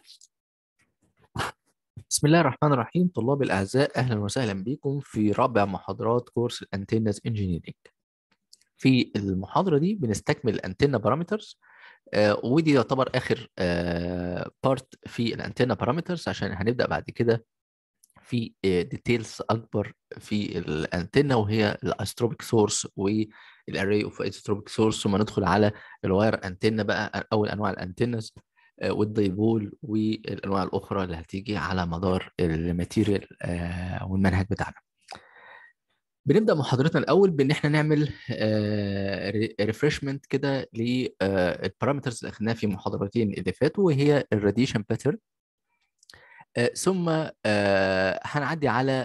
بسم الله الرحمن الرحيم طلاب الأعزاء أهلا وسهلا بكم في رابع محاضرات كورس الأنتنز انجينيرينج في المحاضرة دي بنستكمل الأنتنة بارامترز ودي يعتبر آخر بارت في الأنتنة بارامترز عشان هنبدأ بعد كده في ديتيلز أكبر في الأنتنة وهي الاستروبيك سورس والاري اوف ايزوتروبيك سورس ثم ندخل على الواير أنتنة بقى أول أنواع الأنتنز والديبول والانواع الاخرى اللي هتيجي على مدار الماتيريال والمنهج بتاعنا بنبدا محاضرتنا الاول بان احنا نعمل ريفرشمنت كده للبارامترز اللي اخذناها في محاضرتين اللي فاتوا وهي الراديشن باترن ثم هنعدي على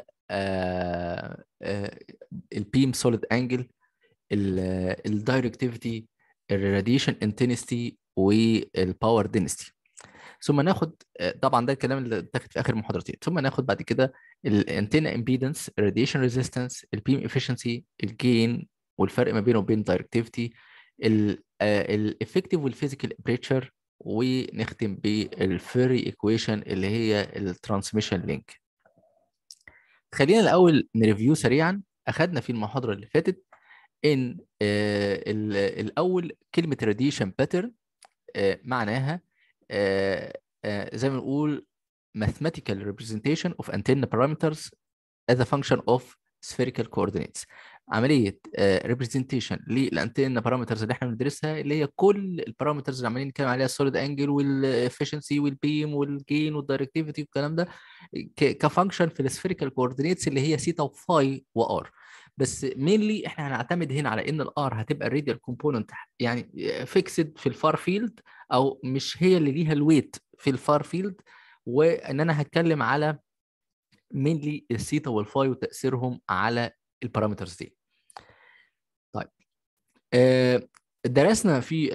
البيم سوليد انجل الدايركتيفيتي الراديشن انتنستي والباور دينستي ثم ناخد طبعا ده الكلام اللي اتاخد في اخر المحاضرتين ثم ناخد بعد كده الانتنا امبيدنس الراديشن ريزيستنس البيم افشنسي الجين والفرق ما بينه وبين دايركتيفيتي الافكتيف والفيزيكال ابريتشر ونختم بالفيري ايكويشن اللي هي الترانسميشن لينك خلينا الاول نريفيو سريعا اخذنا في المحاضره اللي فاتت ان الاول كلمه راديشن باترن معناها زي ما نقول mathematical representation of antenna parameters as a function of spherical coordinates عمليه representation للانتنه بارامترز اللي احنا بندرسها اللي هي كل البارامترز اللي عمالين نتكلم عليها السوليد انجل والافشنسي والبيم والجين والدايركتيفيتي والكلام ده كفانكشن في السفيريكال كوردينيتس اللي هي سيتا وفاي وار بس مينلي احنا هنعتمد هنا على ان الار هتبقى الراديال كومبوننت يعني فيكسد في الفار فيلد او مش هي اللي ليها الويت في الفار فيلد وان انا هتكلم على مينلي السيتا والفاي وتاثيرهم على البارامترز دي طيب آه درسنا في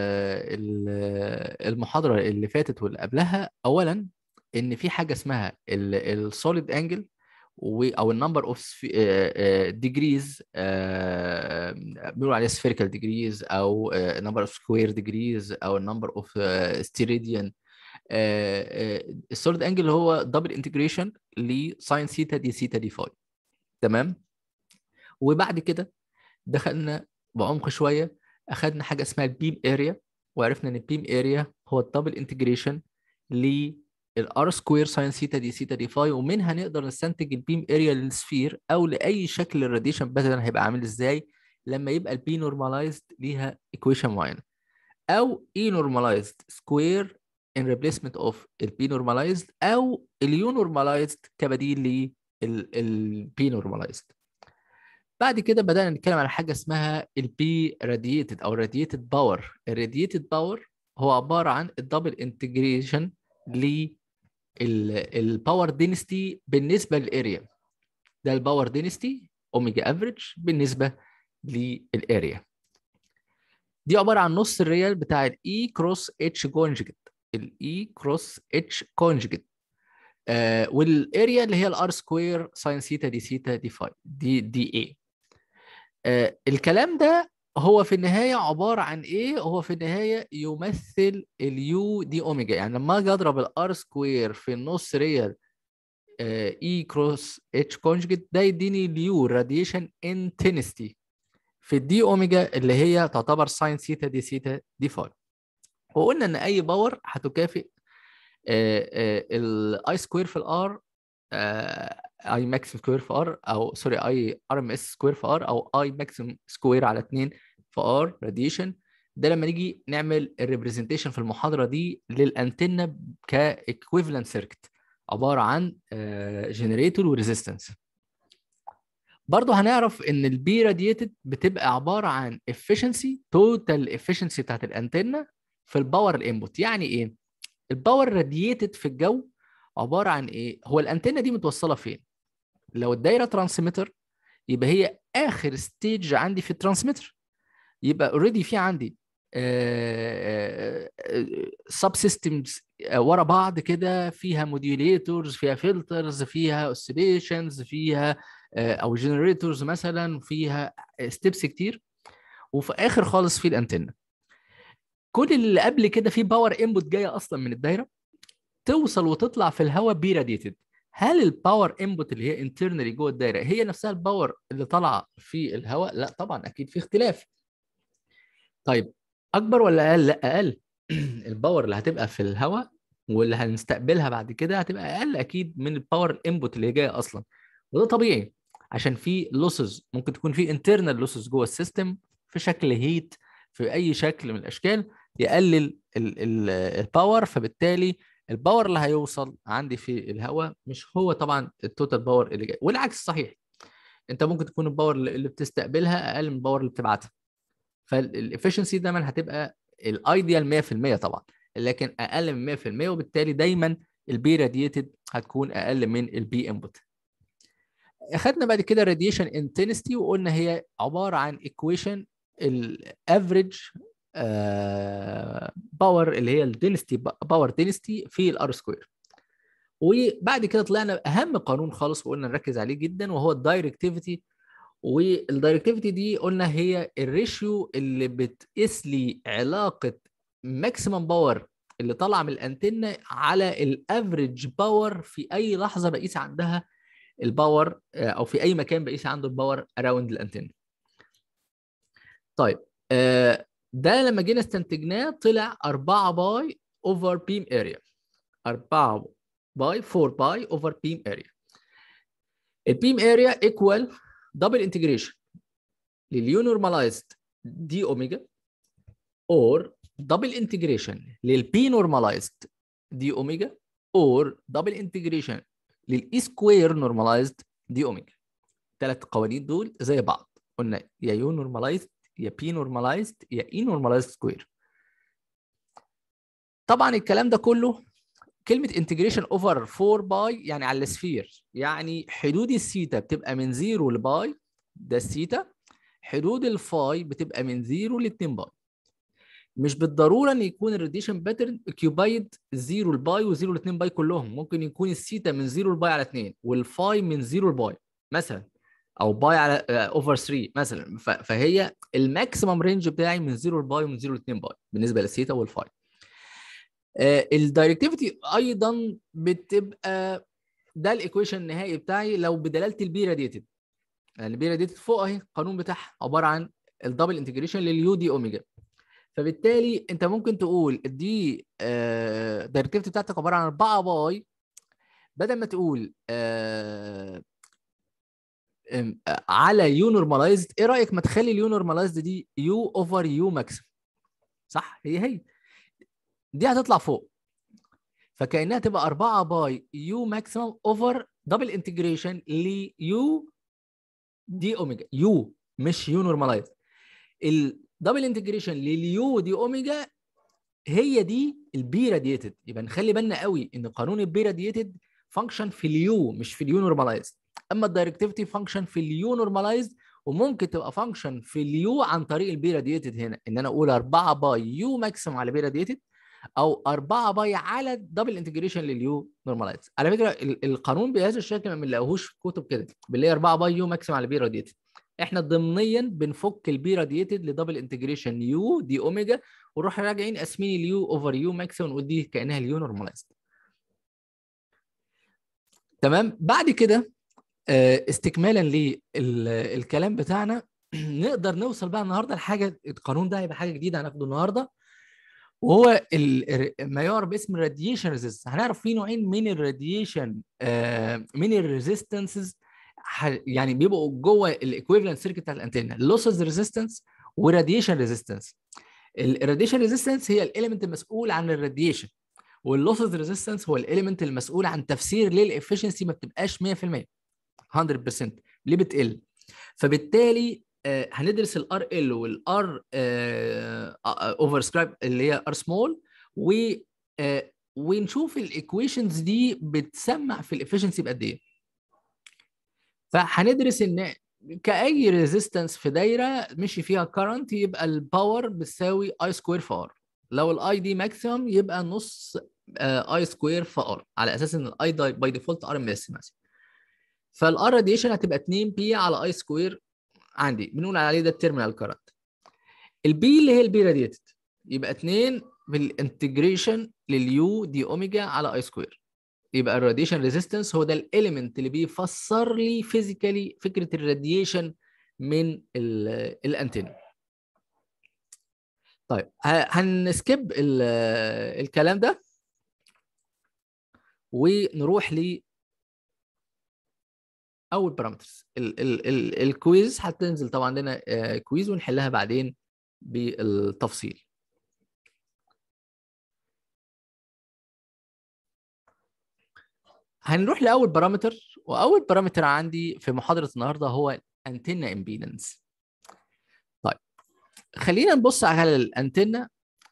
المحاضره اللي فاتت واللي قبلها اولا ان في حاجه اسمها السوليد انجل او النمبر اوف ديجريز بيقولوا عليها سفيريكال ديجريز او نمبر اوف سكوير ديجريز او النمبر اوف ستيريديان السوليد انجل هو دبل انتجريشن لساين ثيتا دي ثيتا دي فاي تمام وبعد كده دخلنا بعمق شويه اخذنا حاجه اسمها البيم اريا وعرفنا ان البيم اريا هو الدبل انتجريشن ل الار سكوير ساين ثيتا دي ثيتا دي فاي ومنها نقدر نستنتج البيم اريا للسفير او لاي شكل الراديشن باترن هيبقى عامل ازاي لما يبقى البي نورماليزد ليها ايكويشن معينه او اي نورماليزد سكوير ان ريبليسمنت اوف البي نورماليزد او اليو نورماليزد كبديل للبي نورماليزد بعد كده بدانا نتكلم على حاجه اسمها البي راديتد او راديتد باور الراديتد باور هو عباره عن الدبل انتجريشن ل الباور دينستي بالنسبه للاريا ده الباور دينستي اوميجا افريج بالنسبه للاريا دي عباره عن نص الريال بتاع الاي كروس اتش كونجكت الاي كروس اتش كونجكت آه والاريا اللي هي الار سكوير ساين ثيتا دي ثيتا دي فاي دي دي اي آه الكلام ده هو في النهايه عباره عن ايه هو في النهايه يمثل اليو دي اوميجا يعني لما اجي اضرب الار سكوير في النص ريال اي كروس اتش كونجكت ده يديني اليو راديشن انتنستي في الدي اوميجا اللي هي تعتبر ساين ثيتا دي ثيتا دي فاي وقلنا ان اي باور هتكافئ الاي سكوير في الار اي ماكسيم سكوير في ار او سوري اي ار ام اس سكوير في ار او اي ماكسيم سكوير على 2 في ار راديشن ده لما نيجي نعمل الريبريزنتيشن في المحاضره دي للانتنه كايكويفالنت سيركت عباره عن جنريتور وريزيستنس برضه هنعرف ان البي راديتد بتبقى عباره عن افشنسي توتال افشنسي بتاعت الانتنه في الباور الانبوت يعني ايه الباور راديتد في الجو عباره عن ايه هو الانتنه دي متوصله فين لو الدايره ترانسميتر يبقى هي اخر ستيج عندي في الترانسميتر يبقى اوريدي في عندي سب سيستمز ورا بعض كده فيها موديوليتورز فيها فلترز فيها اوسيليشنز فيها او جنريتورز مثلا فيها ستيبس كتير وفي اخر خالص في الانتنه كل اللي قبل كده في باور انبوت جايه اصلا من الدايره توصل وتطلع في الهواء بي راديتد هل الباور انبوت اللي هي انترنالي جوه الدايره هي نفسها الباور اللي طالعه في الهواء لا طبعا اكيد في اختلاف طيب اكبر ولا اقل لا اقل الباور اللي هتبقى في الهواء واللي هنستقبلها بعد كده هتبقى اقل اكيد من الباور الانبوت اللي جايه اصلا وده طبيعي عشان في لوسز ممكن تكون في انترنال لوسز جوه السيستم في شكل هيت في اي شكل من الاشكال يقلل الباور فبالتالي الباور اللي هيوصل عندي في الهواء مش هو طبعا التوتال باور اللي جاي والعكس صحيح انت ممكن تكون الباور اللي بتستقبلها اقل من الباور اللي بتبعتها فالافشنسي دايما هتبقى الايديال 100% طبعا لكن اقل من 100% وبالتالي دايما البي راديتد هتكون اقل من البي انبوت اخذنا بعد كده راديشن انتنستي وقلنا هي عباره عن ايكويشن الافريج باور اللي هي الدينستي باور دينستي في الار سكوير وبعد كده طلعنا اهم قانون خالص وقلنا نركز عليه جدا وهو الدايركتيفيتي والدايركتيفيتي دي قلنا هي الريشيو اللي بتقيس لي علاقه ماكسيمم باور اللي طالعه من الانتنه على الافريج باور في اي لحظه بقيس عندها الباور او في اي مكان بقيس عنده الباور اراوند الانتنه طيب ده لما جينا استنتجناه طلع 4 باي اوفر بيم اريا 4 باي 4 باي اوفر بيم اريا البيم اريا ايكوال دبل انتجريشن لليو نورماليزد دي اوميجا اور دبل انتجريشن للبي نورماليزد دي اوميجا اور دبل انتجريشن للاي سكوير نورماليزد دي اوميجا الثلاث قوانين دول زي بعض قلنا يا يو نورماليزد يا بي نورماليزد يا اي نورماليزد سكوير طبعا الكلام ده كله كلمه انتجريشن اوفر 4 باي يعني على السفير يعني حدود الثيتا بتبقى من 0 لباي ده الثيتا حدود الفاي بتبقى من 0 ل 2 باي مش بالضروره ان يكون الراديشن باترن اوكيوبايد 0 لباي و0 ل 2 باي كلهم ممكن يكون الثيتا من 0 لباي على 2 والفاي من 0 لباي مثلا او باي على اوفر 3 مثلا فهي الماكسيمم رينج بتاعي من 0 لباي ومن 0 ل 2 باي بالنسبه للثيتا والفاي الدايركتيفيتي ايضا بتبقى ده الايكويشن النهائي بتاعي لو بدلاله البي راديتد يعني البي راديتد فوق اهي القانون بتاعها عباره عن الدبل انتجريشن لليو دي اوميجا فبالتالي انت ممكن تقول دي الدايركتيفيتي بتاعتك عباره عن 4 باي بدل ما تقول آه على يو نورماليزد ايه رايك ما تخلي اليو نورماليزد دي يو اوفر يو ماكسيم صح هي هي دي هتطلع فوق فكانها تبقى 4 باي يو ماكسيمم اوفر دبل انتجريشن ليو دي اوميجا يو مش يو نورماليزد الدبل انتجريشن لليو دي اوميجا هي دي البي راديتد يبقى نخلي بالنا قوي ان قانون البي راديتد فانكشن في اليو مش في اليو نورماليزد اما الدايركتيفيتي فانكشن في اليو نورماليزد وممكن تبقى فانكشن في اليو عن طريق البي راديتد هنا ان انا اقول 4 باي يو ماكسيمم على بي راديتد او 4 باي على دبل انتجريشن لليو نورماليزد على فكره القانون بهذا الشكل ما بنلاقيهوش في الكتب كده بنلاقي 4 باي يو ماكسيمم على بي راديتد احنا ضمنيا بنفك البي راديتد لدبل انتجريشن يو دي اوميجا ونروح راجعين قاسمين اليو اوفر يو ماكسيمم ونقول دي كانها اليو نورماليزد تمام بعد كده استكمالا للكلام بتاعنا نقدر نوصل بقى النهارده لحاجه القانون ده هيبقى حاجه جديده هناخده النهارده وهو ما يعرف باسم الراديشن ريزيستنس هنعرف في نوعين من الراديشن من الريزيستنسز يعني بيبقوا جوه الايكويفالنت سيركت بتاع الانتنه لوسز ريزيستنس وراديشن ريزيستنس الراديشن ريزيستنس هي الاليمنت المسؤول عن الراديشن واللوسز ريزيستنس هو الاليمنت المسؤول عن تفسير ليه الافشنسي ما بتبقاش 100% 100% ليه بتقل فبالتالي آه هندرس الار ال والار اوفر سكرايب اللي هي ار سمول و آه ونشوف الايكويشنز دي بتسمع في الافشنسي بقد ايه فهندرس ان كاي ريزيستنس في دايره مشي فيها كرنت يبقى الباور بتساوي اي سكوير في ار لو الاي دي ماكسيمم يبقى نص اي سكوير في ار على اساس ان الاي باي ديفولت ار ام اس مثلا فالار راديشن هتبقى 2 بي على اي سكوير عندي بنقول عليه ده التيرمينال كارنت البي اللي هي البي راديتد يبقى 2 بالانتجريشن لليو دي اوميجا على اي سكوير يبقى الراديشن ريزيستنس هو ده الاليمنت اللي بيفسر لي فيزيكالي فكره الراديشن من الانتنه طيب هنسكيب الكلام ده ونروح ل اول بارامترز الكويز هتنزل طبعا لنا كويز ونحلها بعدين بالتفصيل هنروح لاول بارامتر واول بارامتر عندي في محاضره النهارده هو انتنا امبيدنس طيب خلينا نبص على الانتنا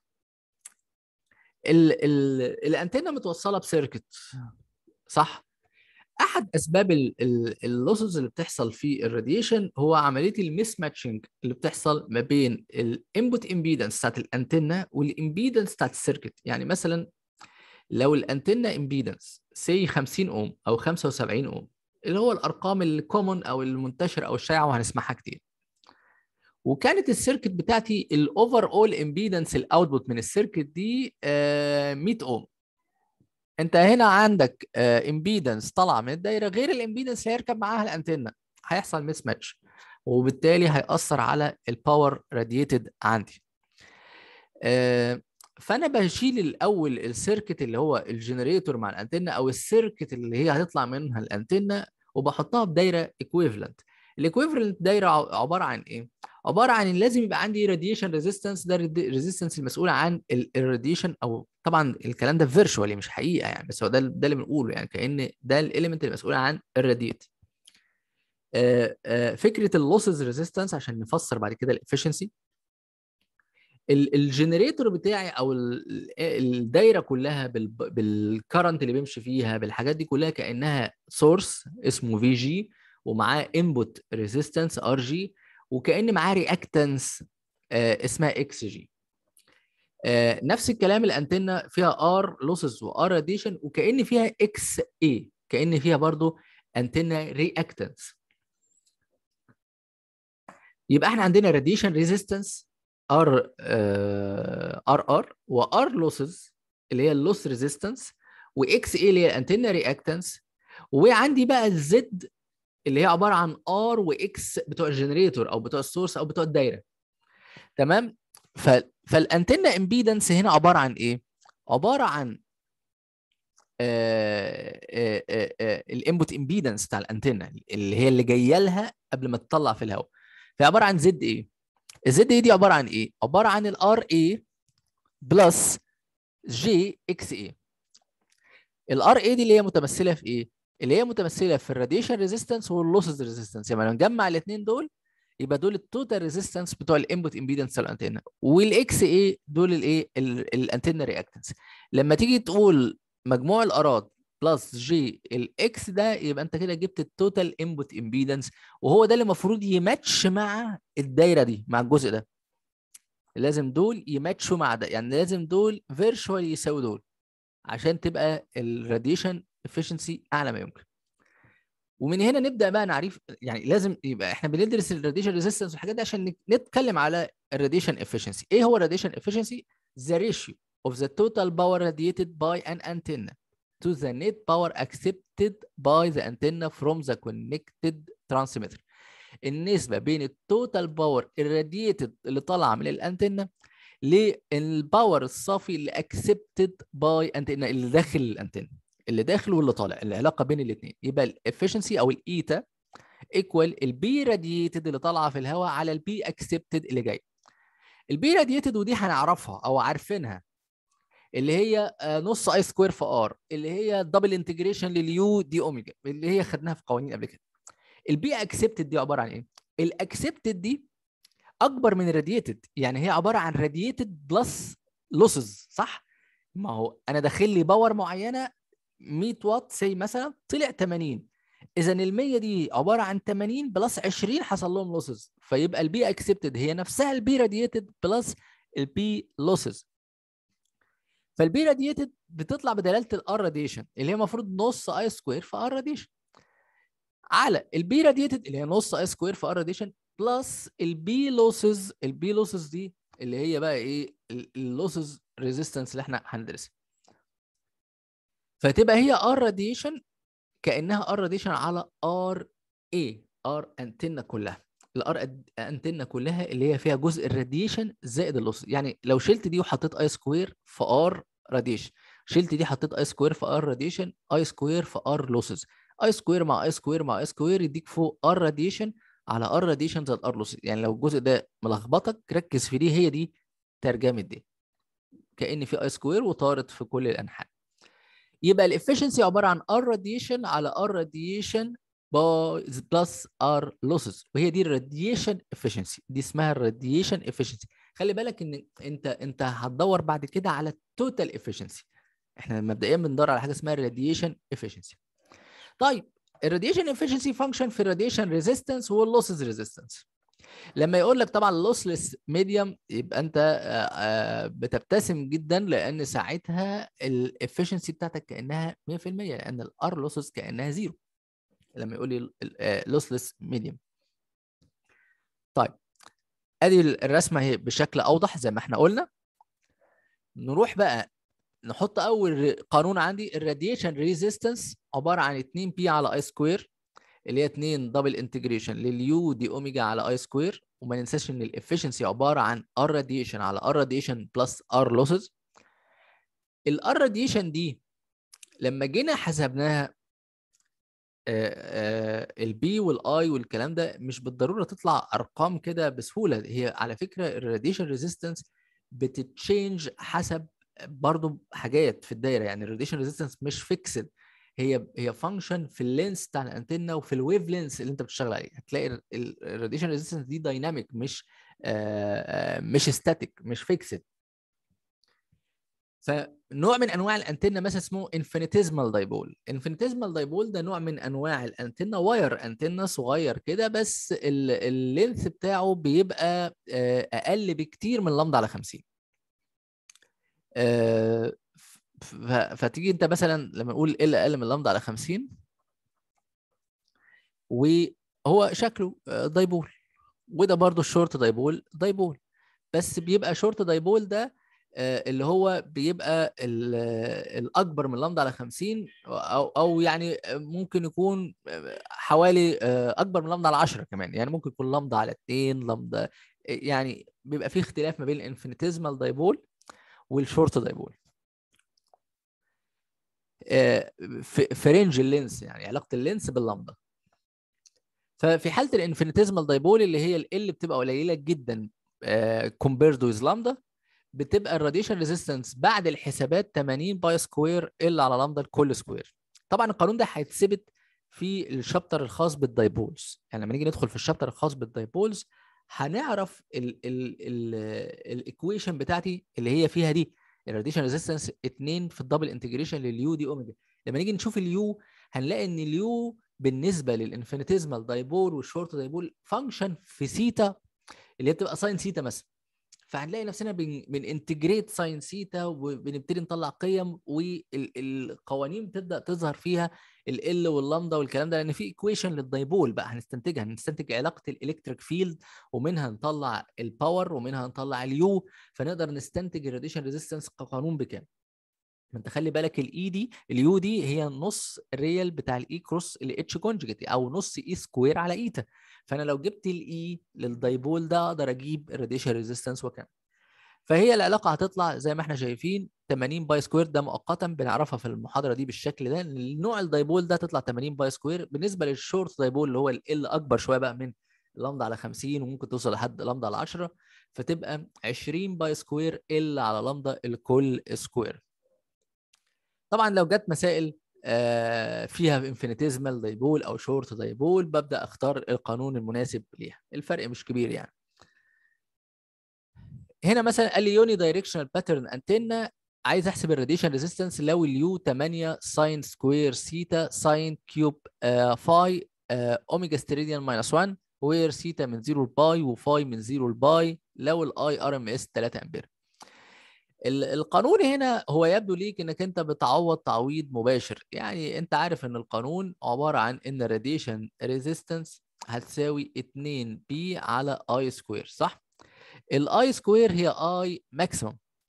ال ال الانتنا متوصله بسيركت صح احد اسباب اللوسز اللي بتحصل في الراديشن هو عمليه الميس ماتشنج اللي بتحصل ما بين الانبوت امبيدنس بتاعت الانتنا والامبيدنس بتاعت السيركت يعني مثلا لو الانتنا امبيدنس سي 50 اوم او 75 اوم اللي هو الارقام الكومون او المنتشره او الشائعه وهنسمعها كتير وكانت السيركت بتاعتي الاوفر اول امبيدنس الاوتبوت من السيركت دي 100 اوم انت هنا عندك امبيدنس طالعه من الدايره غير الامبيدنس اللي هيركب معاها الانتنه هيحصل ميس ماتش وبالتالي هيأثر على الباور راديتد عندي فانا بشيل الاول السيركت اللي هو الجنريتور مع الانتنه او السيركت اللي هي هتطلع منها الانتنه وبحطها بدايره ايكويفالنت الايكويفالنت دايره عباره عن ايه عباره عن ان لازم يبقى عندي راديشن ريزيستنس ده الريزيستنس المسؤول عن الراديشن او طبعا الكلام ده فيرشوالي مش حقيقه يعني بس هو ده ده اللي بنقوله يعني كان ده الاليمنت المسؤول عن الراديت فكره اللوسز ريزيستنس عشان نفسر بعد كده الافشنسي الجنريتور بتاعي او الدايره كلها بالكرنت اللي بيمشي فيها بالحاجات دي كلها كانها سورس اسمه في جي ومعاه انبوت ريزيستنس ار جي وكان معاه رياكتنس اسمها اكس جي نفس الكلام الانتنه فيها ار لوسز وار راديشن وكان فيها اكس اي كان فيها برضو انتنه رياكتنس يبقى احنا عندنا راديشن ريزيستنس ار ار ار وار لوسز اللي هي اللوس ريزيستنس واكس اي اللي هي الانتنه رياكتنس وعندي بقى الزد اللي هي عباره عن ار واكس بتوع الجنريتور او بتوع السورس او بتوع الدايره تمام ف... فالانتنه امبيدنس هنا عباره عن ايه عباره عن الانبوت امبيدنس بتاع الانتنه اللي هي اللي جايه لها قبل ما تطلع في الهواء فهي عباره عن زد ايه الزد اي دي عباره عن ايه عباره عن الار اي بلس جي اكس اي الار اي دي اللي هي متمثله في ايه اللي هي متمثله في الراديشن ريزيستنس واللوسز ريزيستنس يعني لما نجمع الاثنين دول يبقى دول التوتال ريزيستنس بتوع الانبوت امبيدنس الانتنه والاكس اي دول الايه الانتنه رياكتنس لما تيجي تقول مجموع الارات بلس جي الاكس ده يبقى انت كده جبت التوتال انبوت امبيدنس وهو ده اللي المفروض يماتش مع الدايره دي مع الجزء ده لازم دول يماتشوا مع ده يعني لازم دول فيرشوال يساوي دول عشان تبقى الراديشن افشنسي اعلى ما يمكن ومن هنا نبدا بقى نعرف يعني لازم يبقى احنا بندرس الراديشن ريزيستنس والحاجات دي عشان نتكلم على الراديشن افشنسي ايه هو الراديشن افشنسي the ratio of the total power radiated by an antenna to the net power accepted by the antenna from the connected transmitter النسبة بين التوتال باور الراديتد اللي طالعة من الانتنة للباور الصافي اللي accepted by antenna اللي داخل الانتنة اللي داخل واللي طالع العلاقة بين الاثنين يبقى الافشنسي او الايتا ايكوال البي راديتد اللي طالعة في الهواء على البي accepted اللي جاي البي راديتد ودي هنعرفها او عارفينها اللي هي نص اي سكوير في ار اللي هي دبل انتجريشن لليو دي اوميجا اللي هي خدناها في قوانين قبل كده البي اكسبتد دي عباره عن ايه الاكسبتد دي اكبر من الراديتد يعني هي عباره عن راديتد بلس لوسز صح ما هو انا داخل لي باور معينه 100 واط سي مثلا طلع 80 اذا ال 100 دي عباره عن 80 بلس 20 حصل لهم لوسز فيبقى البي اكسبتد هي نفسها البي راديتد بلس البي لوسز فالبي راديتد بتطلع بدلاله الار راديشن اللي هي المفروض نص اي سكوير في ار راديشن على البي راديتد اللي هي نص اي سكوير في ار راديشن بلس البي لوسز البي لوسز دي اللي هي بقى ايه اللوسز ريزيستنس اللي احنا هندرسها فتبقى هي ار راديشن كانها ار راديشن على ار اي ار انتنا كلها الار انتنا كلها اللي هي فيها جزء الراديشن زائد اللوس يعني لو شلت دي وحطيت اي سكوير في ار راديشن شلت دي حطيت اي سكوير في ار راديشن اي سكوير في ار لوسز اي سكوير مع اي سكوير مع اي سكوير يديك فوق ار راديشن على ار راديشن زائد ار لوسز يعني لو الجزء ده ملخبطك ركز في دي هي دي ترجمه دي كان في اي سكوير وطارت في كل الانحاء يبقى الافشنسي عباره عن ار راديشن على ار راديشن بلس ار لوسز وهي دي الراديشن افشنسي دي اسمها الراديشن افشنسي خلي بالك ان انت انت هتدور بعد كده على التوتال افشنسي احنا مبدئيا بندور على حاجه اسمها الراديشن افشنسي طيب الراديشن افشنسي فانكشن في الراديشن ريزيستنس واللوسز ريزيستنس لما يقول لك طبعا لوسلس ميديوم يبقى انت بتبتسم جدا لان ساعتها الافشنسي بتاعتك كانها 100% لان الار لوسز كانها زيرو لما يقول لي لوسلس ميديوم طيب ادي الرسمه هي بشكل اوضح زي ما احنا قلنا نروح بقى نحط اول قانون عندي الراديشن ريزيستنس عباره عن 2 بي على اي سكوير اللي هي 2 دبل انتجريشن لليو دي اوميجا على اي سكوير وما ننساش ان الافشنسي عباره عن ار راديشن على ار راديشن بلس ار لوسز الار راديشن دي لما جينا حسبناها البي والاي والكلام ده مش بالضروره تطلع ارقام كده بسهوله هي على فكره الراديشن ريزيستنس بتتشينج حسب برضو حاجات في الدايره يعني الراديشن ريزيستنس مش فيكسد هي هي فانكشن في اللينس بتاع الانتنه وفي الويف لينس اللي انت بتشتغل عليه هتلاقي الراديشن ريزيستنس دي دايناميك مش آآ مش ستاتيك مش فيكسد فنوع من انواع الانتنه مثلا اسمه انفينيتيزمال دايبول انفينيتيزمال دايبول ده نوع من انواع الانتنه واير انتنه صغير كده بس اللينث بتاعه بيبقى اقل بكتير من لامدا على 50 فتيجي انت مثلا لما نقول ال اقل من لامدا على 50 وهو شكله دايبول وده برضو الشورت دايبول دايبول بس بيبقى شورت دايبول ده اللي هو بيبقى الاكبر من لامدا على 50 او او يعني ممكن يكون حوالي اكبر من لامدا على 10 كمان يعني ممكن يكون لامدا على 2 لامدا يعني بيبقى في اختلاف ما بين الانفينيتيزمال دايبول والشورت دايبول في رينج اللينس يعني علاقه اللينس باللامدا ففي حاله الانفينيتيزمال دايبول اللي هي ال بتبقى قليله جدا كومبيرد ويز لامدا بتبقى الراديشن ريزيستنس بعد الحسابات 80 باي سكوير ال على لامدا الكل سكوير طبعا القانون ده هيتثبت في الشابتر الخاص بالدايبولز يعني لما نيجي ندخل في الشابتر الخاص بالدايبولز هنعرف الايكويشن بتاعتي اللي هي فيها دي الراديشن ريزيستنس 2 في الدبل انتجريشن لليو دي اوميجا لما نيجي نشوف اليو هنلاقي ان اليو بالنسبه للانفينيتيزمال دايبول والشورت دايبول فانكشن في سيتا اللي هي بتبقى ساين سيتا مثلا فهنلاقي نفسنا بن بننتجريت ساين سيتا وبنبتدي نطلع قيم والقوانين بتبدا تظهر فيها ال واللامدا والكلام ده لان في ايكويشن للدايبول بقى هنستنتجها هنستنتج علاقه الالكتريك فيلد ومنها نطلع الباور ومنها نطلع اليو فنقدر نستنتج الراديشن ريزيستنس كقانون بكام ما انت خلي بالك الاي دي اليو دي هي نص الريال بتاع الاي كروس الاتش كونجكت او نص اي سكوير على ايتا فانا لو جبت الاي للدايبول ده اقدر اجيب الراديشن ريزيستنس وكام فهي العلاقه هتطلع زي ما احنا شايفين 80 باي سكوير ده مؤقتا بنعرفها في المحاضره دي بالشكل ده النوع الدايبول ده تطلع 80 باي سكوير بالنسبه للشورت دايبول اللي هو ال اكبر شويه بقى من لامدا على 50 وممكن توصل لحد لامدا على 10 فتبقى 20 باي سكوير ال على لامدا الكل سكوير طبعا لو جت مسائل فيها انفينيتيزمال دايبول او شورت دايبول ببدا اختار القانون المناسب ليها الفرق مش كبير يعني هنا مثلا قال لي يوني دايركشنال باترن انتنا عايز احسب الراديشن ريزيستنس لو اليو 8 ساين سكوير سيتا ساين كيوب فاي اوميجا ستريديان ماينس 1 وير سيتا من 0 لباي وفاي من 0 لباي لو الاي ار ام اس 3 امبير القانون هنا هو يبدو ليك انك انت بتعوض تعويض مباشر يعني انت عارف ان القانون عباره عن ان الراديشن ريزيستنس هتساوي 2 بي على اي سكوير صح الاي سكوير هي اي ماكسيمم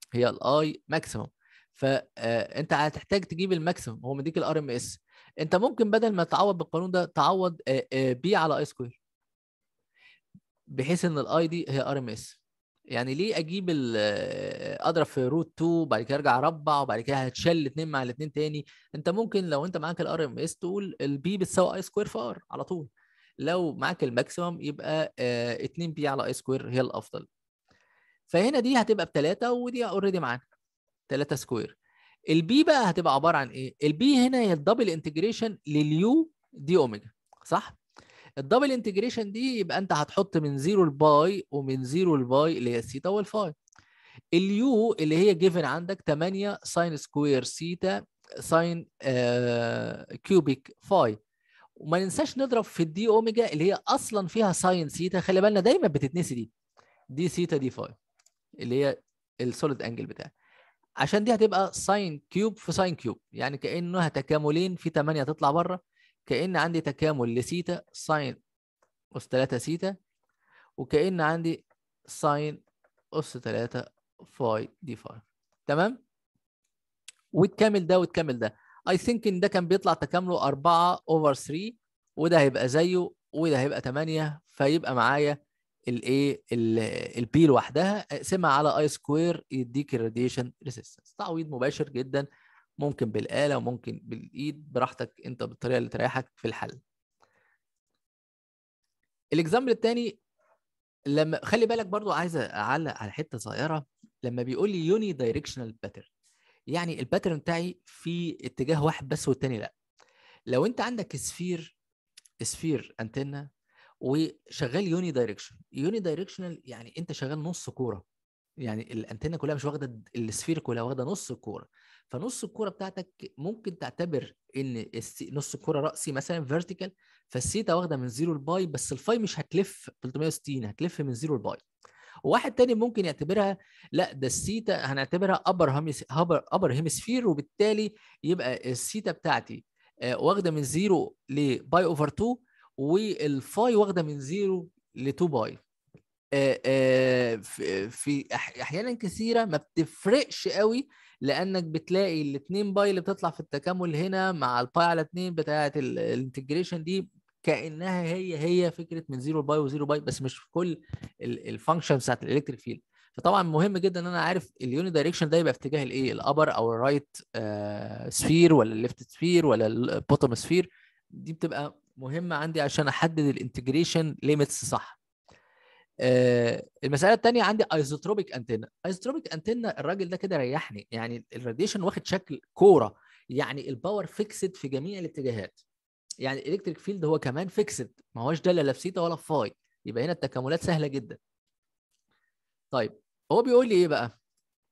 هي الاي ماكسيموم فانت هتحتاج تجيب الماكسيموم هو مديك الار ام اس انت ممكن بدل ما تعوض بالقانون ده تعوض بي على اي سكوير بحيث ان الاي دي هي ار ام اس يعني ليه اجيب اضرب في روت 2 وبعد كده ارجع اربع وبعد كده هتشل الاثنين مع الاثنين تاني انت ممكن لو انت معاك الار ام اس تقول البي بتساوي اي سكوير في ار على طول لو معاك الماكسيمم يبقى 2 بي على اي سكوير هي الافضل فهنا دي هتبقى بثلاثه ودي اوريدي معانا 3 سكوير البي بقى هتبقى عباره عن ايه البي هنا هي الدبل انتجريشن لليو دي اوميجا صح الدبل انتجريشن دي يبقى انت هتحط من زيرو لباي ومن زيرو لباي اللي هي الثيتا والفاي اليو اللي هي جيفن عندك 8 ساين سكوير سيتا ساين آه كيوبيك فاي وما ننساش نضرب في الدي اوميجا اللي هي اصلا فيها ساين سيتا خلي بالنا دايما بتتنسي دي دي سيتا دي فاي اللي هي السوليد انجل بتاعي عشان دي هتبقى ساين كيوب في ساين كيوب يعني كانها تكاملين في 8 تطلع بره كان عندي تكامل لسيتا ساين اس 3 سيتا وكان عندي ساين اس 3 فاي دي فاي تمام وتكامل ده وتكامل ده اي ثينك ان ده كان بيطلع تكامله 4 اوفر 3 وده هيبقى زيه وده هيبقى 8 فيبقى معايا الايه البي لوحدها اقسمها على اي سكوير يديك الراديشن ريزيستنس تعويض مباشر جدا ممكن بالاله وممكن بالايد براحتك انت بالطريقه اللي تريحك في الحل الاكزامبل الثاني لما خلي بالك برضو عايز اعلق على حته صغيره لما بيقول لي يوني دايركشنال باترن يعني الباترن بتاعي في اتجاه واحد بس والتاني لا لو انت عندك سفير سفير انتنا وشغال يوني دايركشن يوني دايركشنال يعني انت شغال نص كوره يعني الانتنه كلها مش واخده السفير كلها واخده نص الكوره فنص الكوره بتاعتك ممكن تعتبر ان نص الكوره راسي مثلا فيرتيكال فالسيتا واخده من زيرو لباي بس الفاي مش هتلف 360 هتلف من زيرو لباي وواحد تاني ممكن يعتبرها لا ده السيتا هنعتبرها ابر هيمس ابر هيمسفير وبالتالي يبقى السيتا بتاعتي واخده من زيرو لباي اوفر 2 والفاي واخده من زيرو ل 2 باي في احيانا كثيره ما بتفرقش قوي لانك بتلاقي الاثنين باي اللي بتطلع في التكامل هنا مع الباي على 2 بتاعه الانتجريشن دي كانها هي هي فكره من زيرو باي وزيرو باي بس مش في كل الفانكشن بتاعت الالكتريك فيلد فطبعا مهم جدا ان انا عارف اليوني دايركشن ده يبقى في اتجاه الايه الابر او الرايت سفير ولا الليفت سفير ولا البوتوم سفير دي بتبقى مهمه عندي عشان احدد الانتجريشن ليميتس صح آه المساله الثانيه عندي ايزوتروبيك انتنا ايزوتروبيك انتنا الراجل ده كده ريحني يعني الراديشن واخد شكل كوره يعني الباور فيكسد في جميع الاتجاهات يعني الالكتريك فيلد هو كمان فيكسد ما هوش داله لا في سيتا ولا في فاي يبقى هنا التكاملات سهله جدا طيب هو بيقول لي ايه بقى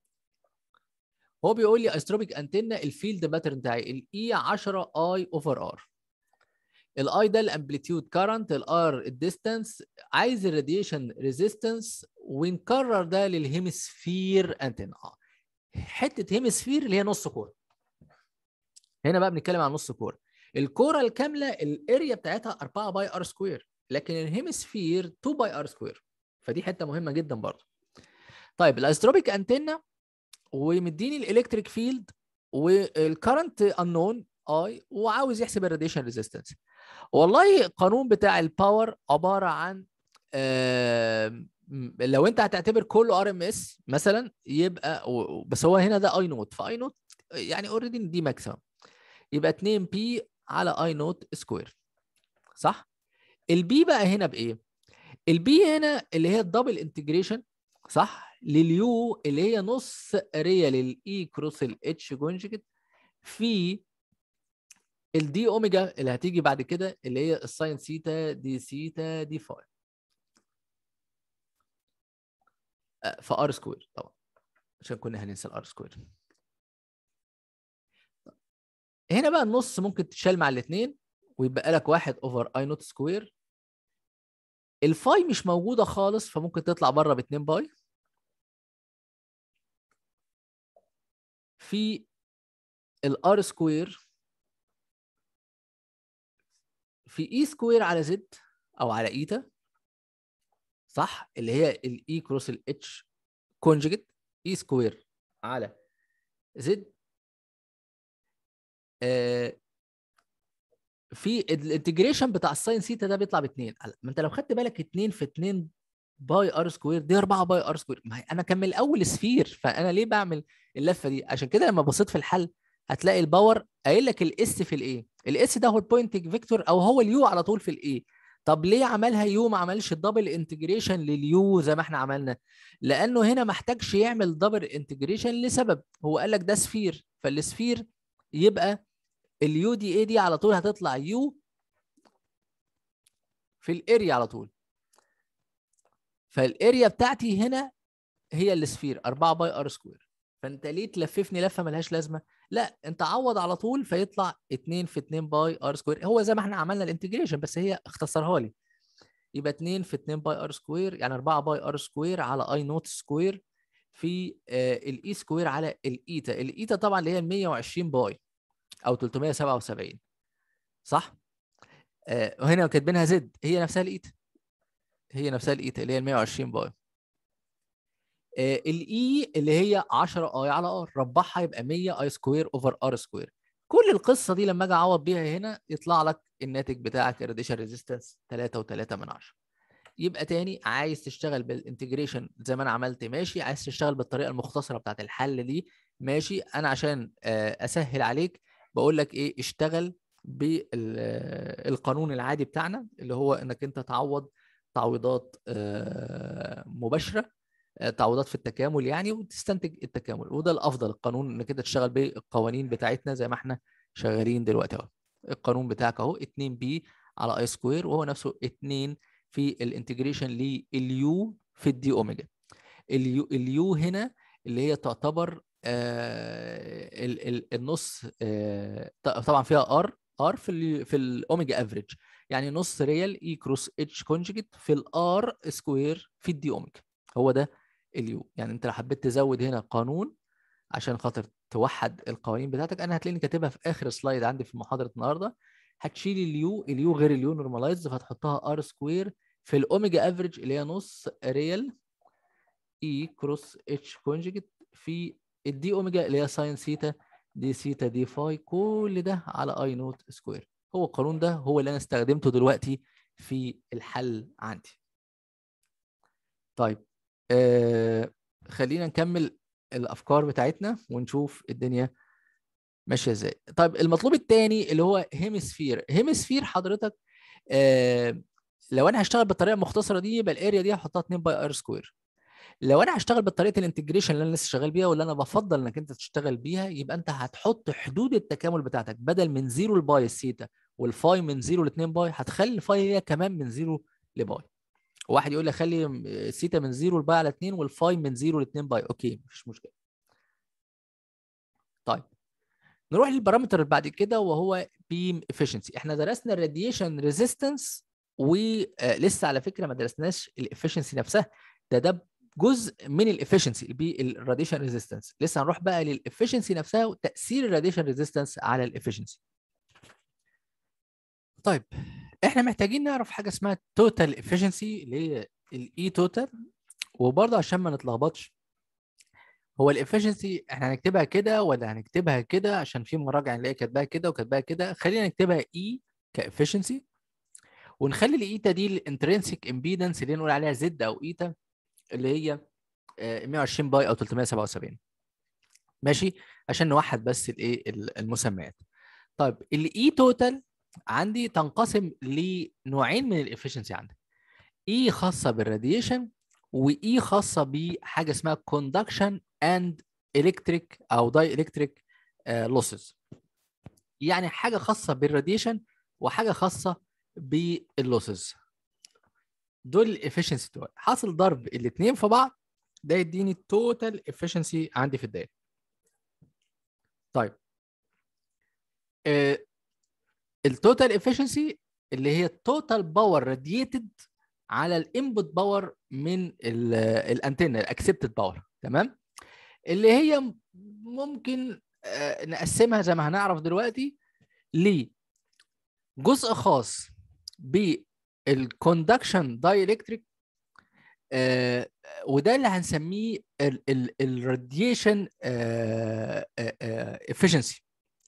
هو بيقول لي ايزوتروبيك انتنا الفيلد باترن بتاعي الاي 10 اي اوفر ار الاي ده الامبليتيود كارنت الار الديستانس عايز الراديشن ريزيستنس ونكرر ده للهيمسفير انتنا حته هيمسفير اللي هي نص كوره هنا بقى بنتكلم عن نص كوره الكوره الكامله الاريا بتاعتها 4 باي ار سكوير لكن الهيمسفير 2 باي ار سكوير فدي حته مهمه جدا برضه طيب الايزوتروبيك انتنا ومديني الالكتريك فيلد والكرنت انون اي وعاوز يحسب الراديشن ريزيستنس والله القانون بتاع الباور عباره عن آه لو انت هتعتبر كله ار ام اس مثلا يبقى بس هو هنا ده اي نوت فاي نوت يعني اوريدي دي ماكسيمم يبقى 2 بي على اي نوت سكوير صح البي بقى هنا بايه البي هنا اللي هي الدبل انتجريشن صح لليو اللي هي نص ريال الاي كروس الاتش كونجكت في الدي اوميجا اللي هتيجي بعد كده اللي هي الساين سيتا دي سيتا دي فاي في ار سكوير طبعا عشان كنا هننسى الار سكوير هنا بقى النص ممكن تشال مع الاثنين ويبقى لك واحد اوفر اي نوت سكوير الفاي مش موجوده خالص فممكن تطلع بره ب 2 باي في الار سكوير في اي سكوير على زد او على ايتا صح اللي هي الاي كروس الاتش كونجكت اي سكوير على زد آه في الانتجريشن بتاع الساين سيتا ده بيطلع باثنين ما انت لو خدت بالك 2 في 2 باي ار سكوير دي 4 باي ار سكوير ما هي انا كان من الاول سفير فانا ليه بعمل اللفه دي عشان كده لما بصيت في الحل هتلاقي الباور قايل لك الاس في الايه الاس ده هو البوينتنج فيكتور او هو اليو على طول في الايه طب ليه عملها يو ما عملش الدبل انتجريشن لليو زي ما احنا عملنا لانه هنا ما احتاجش يعمل دبل انتجريشن لسبب هو قال لك ده سفير فالسفير يبقى اليو دي اي دي على طول هتطلع يو في الاريا على طول فالاريا بتاعتي هنا هي السفير 4 باي ار سكوير فانت ليه تلففني لفه ملهاش لازمه لا انت عوض على طول فيطلع 2 في 2 باي ار سكوير هو زي ما احنا عملنا الانتجريشن بس هي اختصرها لي يبقى 2 في 2 باي ار سكوير يعني 4 باي ار سكوير على اي نوت سكوير في آه الاي سكوير على الايتا الايتا طبعا اللي هي 120 باي او 377 صح آه وهنا كاتبينها زد هي نفسها الايتا هي نفسها الايتا اللي هي ال 120 باي آه الاي اللي هي 10 اي على ار ربعها يبقى 100 اي سكوير اوفر ار سكوير كل القصه دي لما اجي اعوض بيها هنا يطلع لك الناتج بتاعك الراديشن ريزيستنس 3.3 من 10 يبقى تاني عايز تشتغل بالانتجريشن زي ما انا عملت ماشي عايز تشتغل بالطريقه المختصره بتاعت الحل دي ماشي انا عشان اسهل عليك بقول لك ايه اشتغل بالقانون العادي بتاعنا اللي هو انك انت تعوض تعويضات مباشره تعويضات في التكامل يعني وتستنتج التكامل وده الافضل القانون انك انت تشتغل بالقوانين بتاعتنا زي ما احنا شغالين دلوقتي اهو القانون بتاعك اهو 2 بي على اي سكوير وهو نفسه 2 في الانتجريشن لليو في الدي اوميجا اليو اليو هنا اللي هي تعتبر آه ال ال النص آه طبعا فيها ار ار في ال في الاوميجا افريج يعني نص ريال اي كروس اتش كونجكت في الار سكوير في الدي اوميجا هو ده اليو يعني انت لو حبيت تزود هنا قانون عشان خاطر توحد القوانين بتاعتك انا هتلاقيني كاتبها في اخر سلايد عندي في محاضره النهارده هتشيل اليو اليو غير اليو نورماليز فهتحطها ار سكوير في الاوميجا افريج اللي هي نص ريال اي كروس اتش كونجكت في الدي اوميجا اللي هي ساين سيتا دي سيتا دي فاي كل ده على اي نوت سكوير هو القانون ده هو اللي انا استخدمته دلوقتي في الحل عندي طيب آه خلينا نكمل الافكار بتاعتنا ونشوف الدنيا ماشيه ازاي طيب المطلوب الثاني اللي هو هيمسفير هيمسفير حضرتك آه لو انا هشتغل بالطريقه المختصره دي يبقى الاريا دي هحطها 2 باي ار سكوير لو انا هشتغل بطريقه الانتجريشن اللي انا لسه شغال بيها واللي انا بفضل انك انت تشتغل بيها يبقى انت هتحط حدود التكامل بتاعتك بدل من 0 لباي السيتا والفاي من 0 ل 2 باي هتخلي الفاي هي كمان من 0 لباي واحد يقول لي خلي السيتا من 0 لباي على 2 والفاي من 0 ل 2 باي اوكي مفيش مشكله طيب نروح للبارامتر اللي بعد كده وهو بيم افشنسي احنا درسنا الراديشن ريزيستنس ولسه على فكره ما درسناش الافشنسي نفسها ده ده جزء من الافشنسي الراديشن ريزيستنس لسه هنروح بقى للافشنسي نفسها وتاثير الراديشن ريزيستنس على الافشنسي طيب احنا محتاجين نعرف حاجه اسمها توتال افشنسي اللي هي الاي توتال وبرضه عشان ما نتلخبطش هو الافشنسي احنا هنكتبها كده ولا هنكتبها كده عشان في مراجع نلاقي كاتباها كده وكاتباها كده خلينا نكتبها اي كافشنسي ونخلي الايتا دي الانترنسيك امبيدنس اللي نقول عليها زد او ايتا اللي هي 120 باي او 377 ماشي عشان نوحد بس الايه المسميات طيب الاي توتال عندي تنقسم لنوعين من الافشنسي عندك اي خاصه بالراديشن واي خاصه بحاجه اسمها كوندكشن اند الكتريك او داي الكتريك لوسز يعني حاجه خاصه بالراديشن وحاجه خاصه باللوسز دول الافشنسي بتوعي حاصل ضرب الاثنين في بعض ده يديني التوتال افشنسي عندي في الدايره طيب آه التوتال افشنسي اللي هي التوتال باور راديتد على الانبوت باور من الانتنه الاكسبتد باور تمام اللي هي ممكن آه نقسمها زي ما هنعرف دلوقتي لجزء خاص بالكوندكشن دايلكتريك آه وده اللي هنسميه الراديشن افشنسي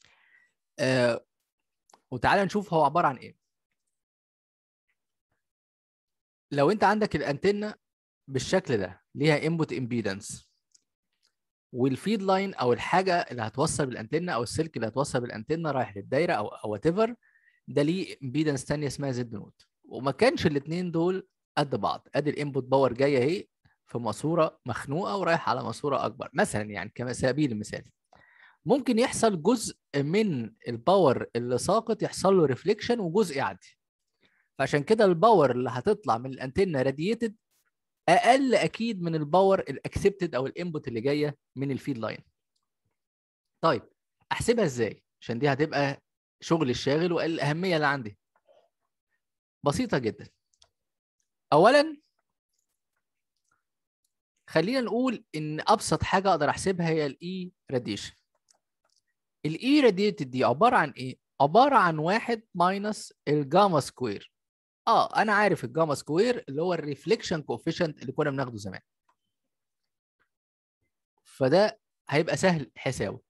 وتعالى نشوف هو عباره عن ايه لو انت عندك الانتنه بالشكل ده ليها انبوت امبيدنس والفيد لاين او الحاجه اللي هتوصل بالانتنه او السلك اللي هتوصل بالانتنه رايح للدايره او او وات ايفر ده ليه امبيدنس ثانيه اسمها زد نوت وما كانش الاثنين دول قد بعض ادي الانبوت باور جايه اهي في ماسوره مخنوقه ورايحه على ماسوره اكبر مثلا يعني كسبيل المثال ممكن يحصل جزء من الباور اللي ساقط يحصل له ريفليكشن وجزء يعدي فعشان كده الباور اللي هتطلع من الانتنه راديتد اقل اكيد من الباور الاكسبتد او الانبوت اللي جايه من الفيد لاين طيب احسبها ازاي عشان دي هتبقى شغل الشاغل والاهميه اللي عندي بسيطه جدا اولا خلينا نقول ان ابسط حاجه اقدر احسبها هي الاي راديشن الاي راديتد دي عباره عن ايه عباره عن واحد ماينس الجاما سكوير اه انا عارف الجاما سكوير اللي هو الريفليكشن كوفيشنت اللي كنا بناخده زمان فده هيبقى سهل حسابه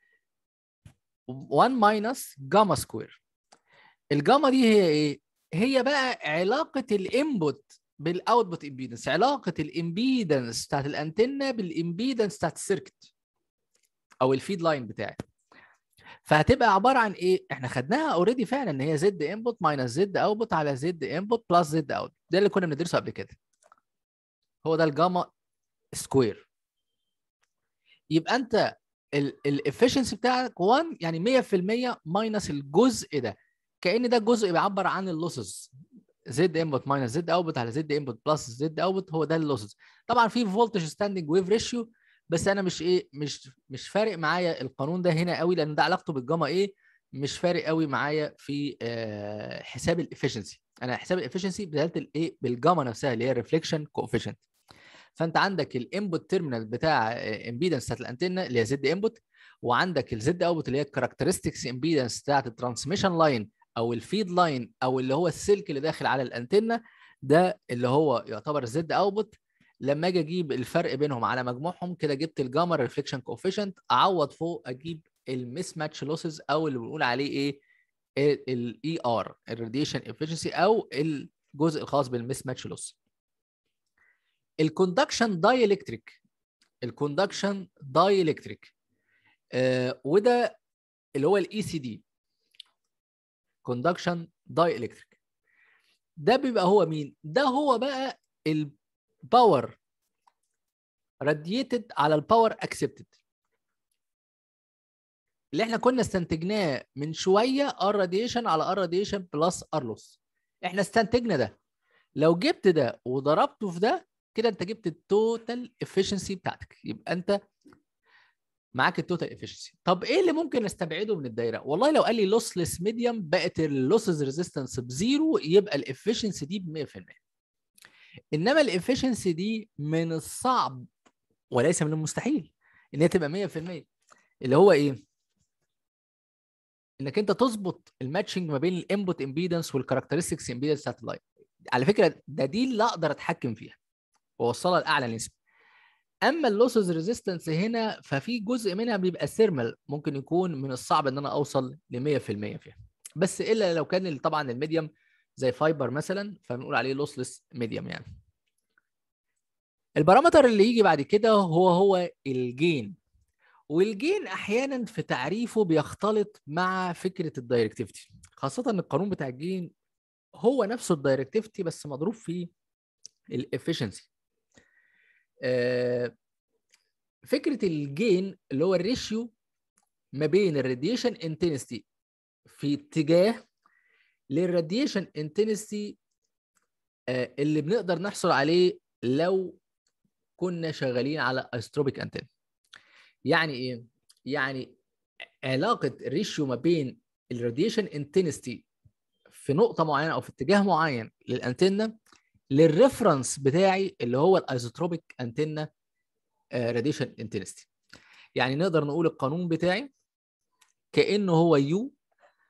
1 ماينس جاما سكوير الجاما دي هي ايه هي بقى علاقه الانبوت بالاوتبوت امبيدنس علاقه الامبيدنس بتاعت الانتنه بالامبيدنس بتاعت السيركت او الفيد لاين بتاعي فهتبقى عباره عن ايه احنا خدناها اوريدي فعلا ان هي زد انبوت ماينس زد اوتبوت على زد انبوت بلس زد اوت ده اللي كنا بندرسه قبل كده هو ده الجاما سكوير يبقى انت الافشنسي بتاعك 1 يعني 100% ماينس الجزء ده كان ده الجزء بيعبر عن اللوسز زد انبوت ماينس زد اوتبوت على زد انبوت بلس زد اوتبوت هو ده اللوسز طبعا في فولتج ستاندنج ويف ريشيو بس انا مش ايه مش مش فارق معايا القانون ده هنا قوي لان ده علاقته بالجاما ايه مش فارق قوي معايا في آه حساب الافشنسي انا حساب الافشنسي بدلاله الايه بالجاما نفسها اللي هي الريفليكشن كوفيشنت فانت عندك الانبوت تيرمينال بتاع امبيدنس بتاعت الانتنه اللي هي زد انبوت وعندك الزد اوتبوت اللي هي الكاركترستكس امبيدنس بتاعت الترانسميشن لاين او الفيد لاين او اللي هو السلك اللي داخل على الانتنه ده اللي هو يعتبر الزد اوتبوت لما اجي اجيب الفرق بينهم على مجموعهم كده جبت الجاما ريفليكشن كوفيشنت اعوض فوق اجيب الميس ماتش لوسز او اللي بنقول عليه ايه الاي ار الراديشن افشنسي او الجزء الخاص بالميس ماتش لوس الكوندكشن داي الكتريك الكوندكشن داي الكتريك آه وده اللي هو الاي سي دي كوندكشن داي الكتريك ده بيبقى هو مين ده هو بقى الباور راديتد على الباور اكسبتد اللي احنا كنا استنتجناه من شويه ار راديشن على ار راديشن بلس ار لوس احنا استنتجنا ده لو جبت ده وضربته في ده كده انت جبت التوتال افشنسي بتاعتك يبقى انت معاك التوتال افشنسي طب ايه اللي ممكن استبعده من الدايره والله لو قال لي لوسلس ميديوم بقت اللوسز ريزيستنس بزيرو يبقى الافشنسي دي ب 100% انما الافشنسي دي من الصعب وليس من المستحيل ان هي تبقى 100% اللي هو ايه انك انت تظبط الماتشنج ما بين الانبوت امبيدنس والكاركترستكس امبيدنس بتاعت اللاين على فكره ده دي اللي اقدر اتحكم فيها واوصلها لاعلى نسبه اما اللوسز ريزيستنس هنا ففي جزء منها بيبقى ثيرمال ممكن يكون من الصعب ان انا اوصل ل 100% فيها بس الا لو كان طبعا الميديم زي فايبر مثلا فبنقول عليه لوسلس ميديم يعني البارامتر اللي يجي بعد كده هو هو الجين والجين احيانا في تعريفه بيختلط مع فكره الدايركتيفيتي خاصه ان القانون بتاع الجين هو نفسه الدايركتيفيتي بس مضروب في الافشنسي فكره الجين اللي هو الريشيو ما بين الراديشن انتنستي في اتجاه للراديشن انتنستي اللي بنقدر نحصل عليه لو كنا شغالين على ايستروبيك انتن يعني ايه يعني علاقه الريشيو ما بين الراديشن انتنستي في نقطه معينه او في اتجاه معين للانتنه للريفرنس بتاعي اللي هو الايزوتروبيك انتنه راديشن انتنستي يعني نقدر نقول القانون بتاعي كانه هو يو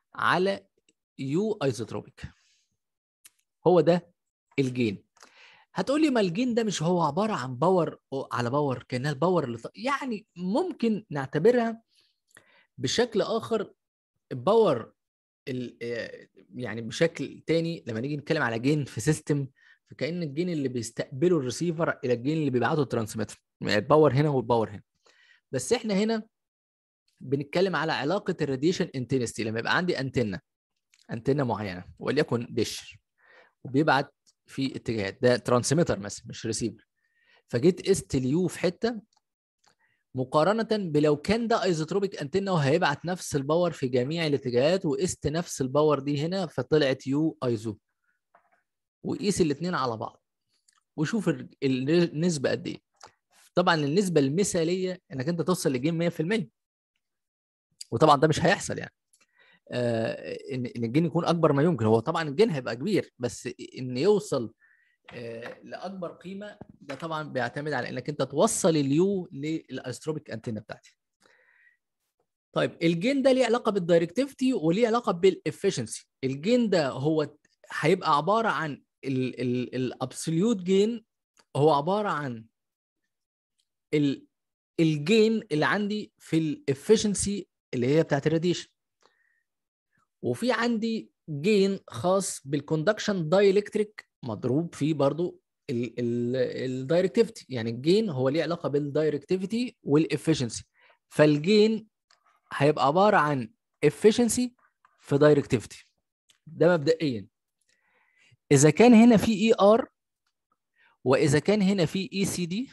على يو ايزوتروبيك هو ده الجين هتقول لي ما الجين ده مش هو عباره عن باور على باور كانها الباور اللي ط- يعني ممكن نعتبرها بشكل اخر الباور ال- آه، يعني بشكل تاني لما نيجي نتكلم على جين في سيستم فكأن الجين اللي بيستقبله الريسيفر الى الجين اللي بيبعته الترانسميتر يعني الباور هنا والباور هنا بس احنا هنا بنتكلم على علاقه الراديشن انتنستي لما يبقى عندي انتنه انتنه معينه وليكن ديش وبيبعت في اتجاهات ده ترانسميتر مثلا مش ريسيفر فجيت قست اليو في حته مقارنه بلو كان ده ايزوتروبيك انتنه وهيبعت نفس الباور في جميع الاتجاهات وقست نفس الباور دي هنا فطلعت يو ايزو وقيس الاثنين على بعض وشوف ال- النسبه قد ايه طبعا النسبه المثاليه انك انت توصل لجيم 100% وطبعا ده مش هيحصل يعني آه، ان ان الجين يكون اكبر ما يمكن هو طبعا الجين هيبقى كبير بس ان يوصل آه، لاكبر قيمه ده طبعا بيعتمد على انك انت توصل اليو للاستروبيك انتنا بتاعتي طيب الجين ده ليه علاقه بالدايركتيفيتي وليه علاقه بالافشنسي الجين ده هو هيبقى عباره عن الابسوليوت جين هو عباره عن ال- الجين اللي عندي في الافشنسي اللي هي بتاعت الراديشن وفي عندي جين خاص بالكوندكشن دايلكتريك مضروب فيه برضو الدايركتيفيتي يعني الجين هو ليه علاقه بالدايركتيفيتي والافشنسي فالجين هيبقى عباره عن efficiency في دايركتيفيتي ده مبدئيا اذا كان هنا في اي ار واذا كان هنا في اي سي دي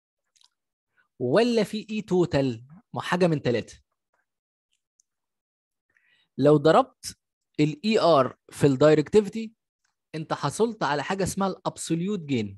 ولا في اي توتال ما حاجه من ثلاثه لو ضربت الاي ار في الدايركتيفيتي انت حصلت على حاجه اسمها الابسوليوت جين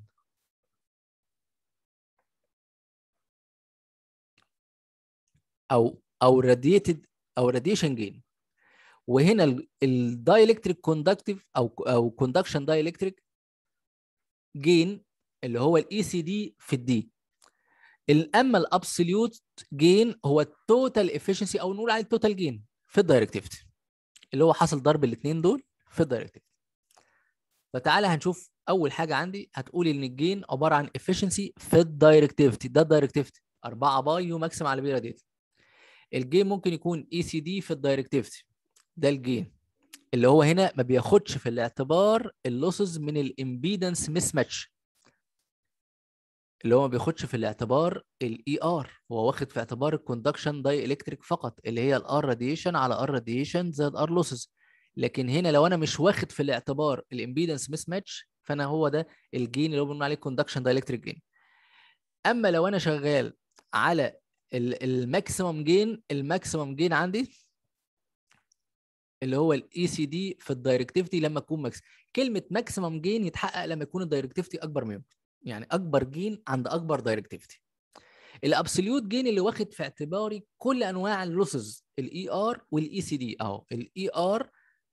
او او راديتد او راديشن جين وهنا الدايلكتريك كوندكتيف او او كوندكشن دايلكتريك جين اللي هو الاي سي دي في الدي اما الابسوليوت جين هو التوتال افشنسي او نقول عليه التوتال جين في الدايركتيفيتي اللي هو حصل ضرب الاثنين دول في الدايركتيفيتي فتعالى هنشوف اول حاجه عندي هتقول ان الجين عباره عن افشنسي في الدايركتيفيتي ده الدايركتيفيتي 4 باي يو ماكسيم على بي راديت الجين ممكن يكون اي سي دي في الدايركتيفيتي ده الجين اللي هو هنا ما بياخدش في الاعتبار اللوسز من الامبيدنس مس ماتش اللي هو ما بياخدش في الاعتبار الاي ار هو واخد في اعتبار الكوندكشن داي الكتريك فقط اللي هي الار راديشن على ار راديشن زائد ار لوسز لكن هنا لو انا مش واخد في الاعتبار الامبيدنس مس ماتش فانا هو ده الجين اللي هو بنقول عليه كوندكشن داي الكتريك جين اما لو انا شغال على الماكسيمم جين الماكسيمم جين عندي اللي هو الاي سي دي في الدايركتيفيتي لما تكون ماكس كلمه ماكسيمم جين يتحقق لما يكون الدايركتيفيتي اكبر ما يمكن يعني اكبر جين عند اكبر دايركتيفيتي الابسوليوت جين اللي واخد في اعتباري كل انواع اللوسز الاي ار والاي سي دي اهو الاي ار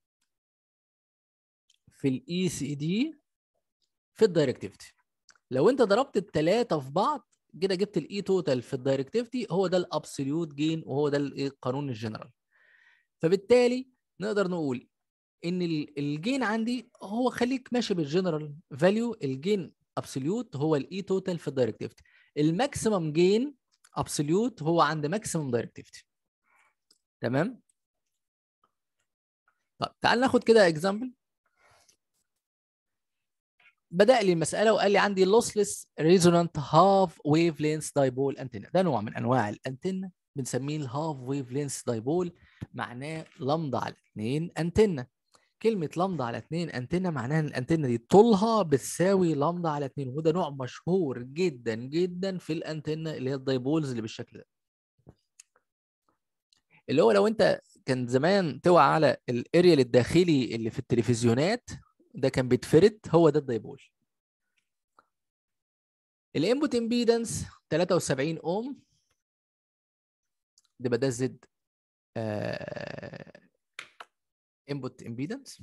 في الاي سي دي في الدايركتيفيتي لو انت ضربت الثلاثه في بعض كده جبت الاي توتال في الدايركتيفيتي هو ده الابسوليوت جين وهو ده القانون الجنرال فبالتالي نقدر نقول ان الجين عندي هو خليك ماشي بالجنرال فاليو الجين ابسوليوت هو الاي توتال في الدايركتيفيتي الماكسيمم جين ابسوليوت هو عند ماكسيمم دايركتيفيتي تمام طب تعال ناخد كده اكزامبل بدا لي المساله وقال لي عندي لوسلس ريزونانت هاف ويف لينس دايبول انتنا ده نوع من انواع الانتنه بنسميه الهاف ويف لينس دايبول معناه لمضه على اثنين انتنه كلمة لمضة على اتنين انتنة معناها ان الانتنة دي طولها بتساوي لمضة على اتنين وده نوع مشهور جدا جدا في الانتنة اللي هي الدايبولز اللي بالشكل ده اللي هو لو انت كان زمان توعى على الاريال الداخلي اللي في التلفزيونات ده كان بيتفرد هو ده الدايبول الانبوت امبيدنس 73 اوم ده ده الزد انبوت امبيدنس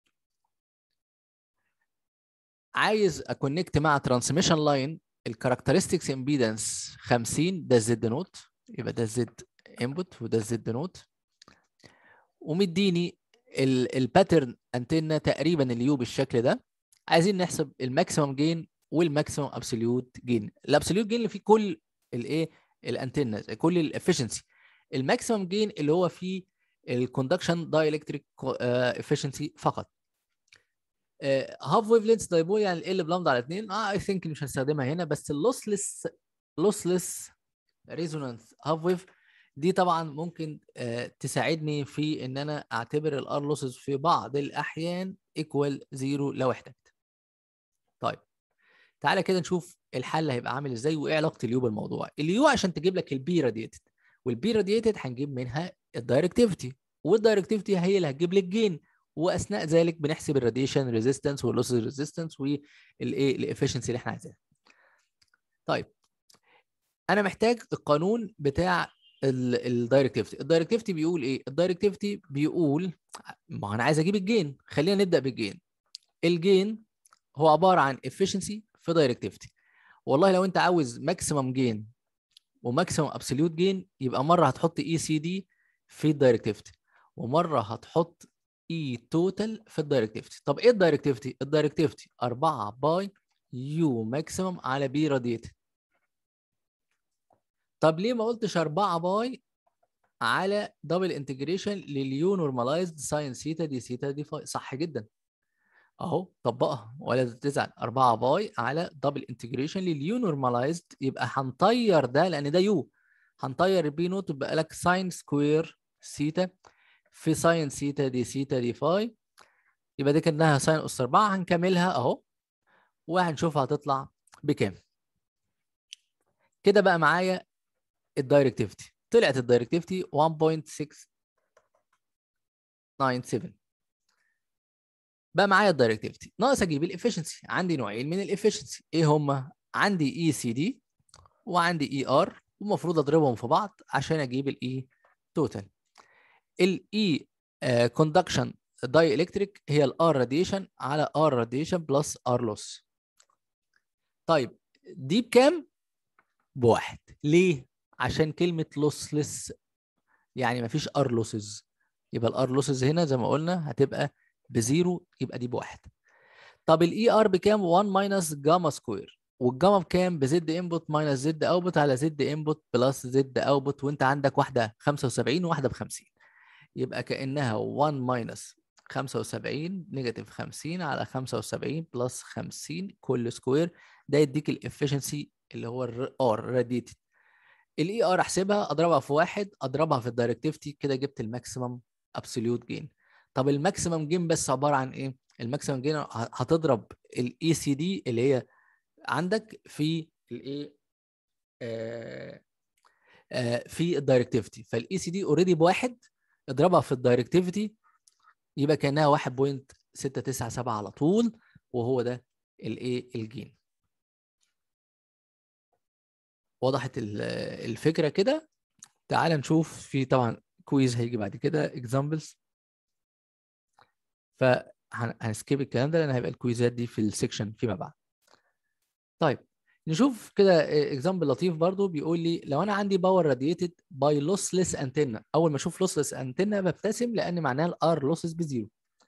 عايز اكونكت مع ترانسميشن لاين الكاركترستكس امبيدنس 50 ده الزد نوت يبقى ده الزد انبوت وده الزد نوت ومديني الباترن انتنا تقريبا اليو بالشكل ده عايزين نحسب الماكسيمم جين والماكسيمم ابسوليوت جين الابسوليوت جين اللي فيه كل الايه الانتنز كل الافشنسي الماكسيمم جين اللي هو فيه الكوندكشن دايلكتريك افشنسي فقط هاف ويف لينس دايبول يعني ال بلامدا على 2 اه اي ثينك مش هستخدمها هنا بس اللوسلس لوسلس ريزونانس هاف ويف دي طبعا ممكن آه تساعدني في ان انا اعتبر الار لوسز في بعض الاحيان ايكوال زيرو لو احتجت طيب تعالى كده نشوف الحل هيبقى عامل ازاي وايه علاقه اليو بالموضوع اليو عشان تجيب لك البي راديتد والبي راديتد هنجيب منها الدايركتيفيتي والدايركتيفيتي هي اللي هتجيب لك جين واثناء ذلك بنحسب الراديشن ريزيستنس واللوس ريزيستنس والايه الافشنسي اللي احنا عايزينها طيب انا محتاج القانون بتاع الدايركتيفيتي الدايركتيفيتي بيقول ايه الدايركتيفيتي بيقول ما انا عايز اجيب الجين خلينا نبدا بالجين الجين هو عباره عن efficiency في دايركتيفيتي والله لو انت عاوز ماكسيمم جين وماكسيمم ابسوليوت جين يبقى مره هتحط اي سي دي في الدايركتيفيتي ومره هتحط اي توتال في الدايركتيفيتي طب ايه الدايركتيفيتي الدايركتيفيتي 4 باي يو ماكسيمم على بي راديتد طب ليه ما قلتش 4 باي على دبل انتجريشن لليو نورماليزد ساين سيتا دي سيتا دي فاي صح جدا اهو طبقها ولا تزعل 4 باي على دبل انتجريشن لليو نورماليزد يبقى هنطير ده لان ده يو هنطير البي نوت يبقى لك ساين سكوير سيتا في ساين سيتا دي سيتا دي فاي يبقى دي كانها ساين اس 4 هنكملها اهو وهنشوفها هتطلع بكام كده بقى معايا الدايركتيفيتي طلعت الدايركتيفيتي 1.697 بقى معايا الدايركتيفيتي ناقص اجيب الافشنسي عندي نوعين من الافشنسي ايه هما عندي اي سي دي وعندي اي ار والمفروض اضربهم في بعض عشان اجيب الاي توتال الاي كوندكشن داي الكتريك هي الار راديشن على ار راديشن بلس ار لوس طيب دي بكام بواحد ليه عشان كلمه لوسلس يعني مفيش ار لوسز يبقى الار لوسز هنا زي ما قلنا هتبقى بزيرو يبقى دي بواحد طب الاي ار بكام 1 ماينس جاما سكوير والجاما بكام بزد انبوت ماينس زد اوتبوت على زد انبوت بلس زد اوتبوت وانت عندك واحده 75 وواحده ب 50 يبقى كانها 1 ماينس 75 نيجاتيف 50 على 75 بلس 50 كل سكوير ده يديك الافشنسي اللي هو الار راديتد الاي ار احسبها اضربها في واحد اضربها في الدايركتيفيتي كده جبت الماكسيمم ابسوليوت جين طب الماكسيمم جين بس عباره عن ايه الماكسيمم جين هتضرب الاي سي دي اللي هي عندك في الايه آه آه في الدايركتيفيتي فالاي سي دي اوريدي بواحد اضربها في الدايركتيفيتي يبقى كانها 1.697 على طول وهو ده الايه الجين وضحت الفكره كده تعال نشوف في طبعا كويز هيجي بعد كده اكزامبلز فهنسكيب الكلام ده لان هيبقى الكويزات دي في السكشن فيما بعد طيب نشوف كده اكزامبل لطيف برضو بيقول لي لو انا عندي باور راديتد باي لوسلس انتنا اول ما اشوف لوسلس انتنا ببتسم لان معناها الار لوسز بزيرو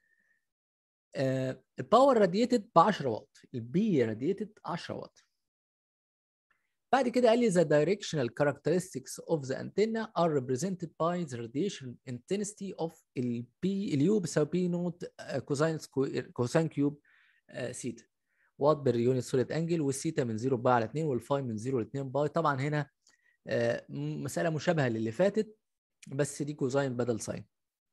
الباور راديتد ب 10 واط البي راديتد 10 واط بعد كده قال لي the directional characteristics of the antenna are represented by the radiation intensity of ال P اليو بيساوي بي نوت كوساين سكوير كوساين كيوب سيتا وات بير يونت سوليد انجل والسيتا من 0 باي على 2 والفاي من 0 ل 2 باي طبعا هنا مساله مشابهه للي فاتت بس دي كوزاين بدل ساين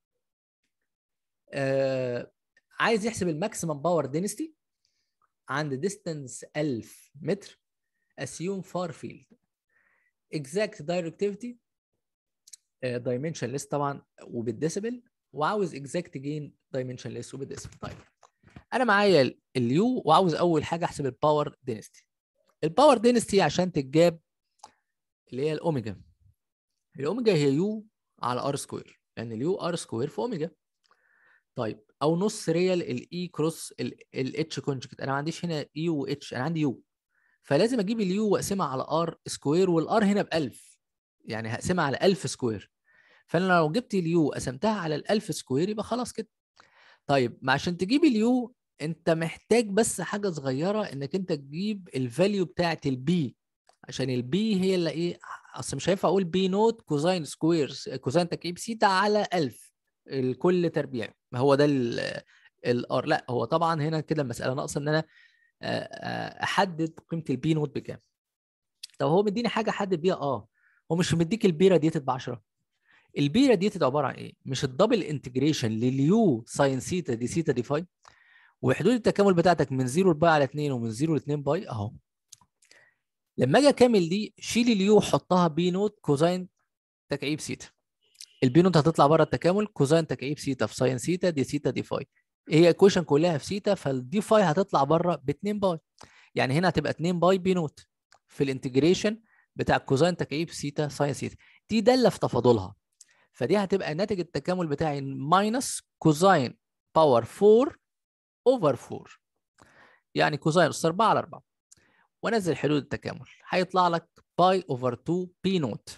عايز يحسب الماكسيمم باور دينستي عند ديستانس 1000 متر assume far field exact directivity uh, dimensionless طبعا وبالديسيبل وعاوز exact gain dimensionless وبالديسيبل طيب انا معايا اليو وعاوز اول حاجه احسب الباور دينستي الباور دينستي عشان تتجاب اللي هي الاوميجا الاوميجا هي يو على ار سكوير لان اليو ار سكوير في اوميجا طيب او نص ريال الاي كروس الاتش كونجكت انا ما عنديش هنا اي واتش انا عندي يو فلازم اجيب اليو واقسمها على ار سكوير والار هنا ب 1000 يعني هقسمها على 1000 سكوير فانا لو جبت اليو قسمتها على ال 1000 سكوير يبقى خلاص كده طيب ما عشان تجيب اليو انت محتاج بس حاجه صغيره انك انت تجيب الفاليو بتاعت البي عشان البي هي اللي ايه اصل مش هينفع اقول بي نوت كوزاين سكوير كوزاين تكعيب سيتا على 1000 الكل تربيع ما هو ده الار لا هو طبعا هنا كده المساله ناقصه ان انا احدد قيمه البي نوت بكام طب هو مديني حاجه احدد بيها اه هو مش مديك البي راديتد ب 10 البي راديتد عباره عن ايه مش الدبل انتجريشن لليو ساين سيتا دي سيتا دي فاي وحدود التكامل بتاعتك من 0 باي على 2 ومن 0 ل 2 باي اهو لما اجي اكمل دي شيل اليو وحطها بي نوت كوزاين تكعيب سيتا البي نوت هتطلع بره التكامل كوزاين تكعيب سيتا في ساين سيتا دي سيتا دي فاي هي ايكويشن كلها في سيتا فالدي فاي هتطلع بره ب 2 باي يعني هنا هتبقى 2 باي بي نوت في الانتجريشن بتاع كوزاين تكعيب سيتا ساين سيتا دي داله في تفاضلها فدي هتبقى ناتج التكامل بتاعي ماينس كوزاين باور 4 اوفر 4 يعني كوزاين اس 4 على 4 وانزل حدود التكامل هيطلع لك باي اوفر 2 بي نوت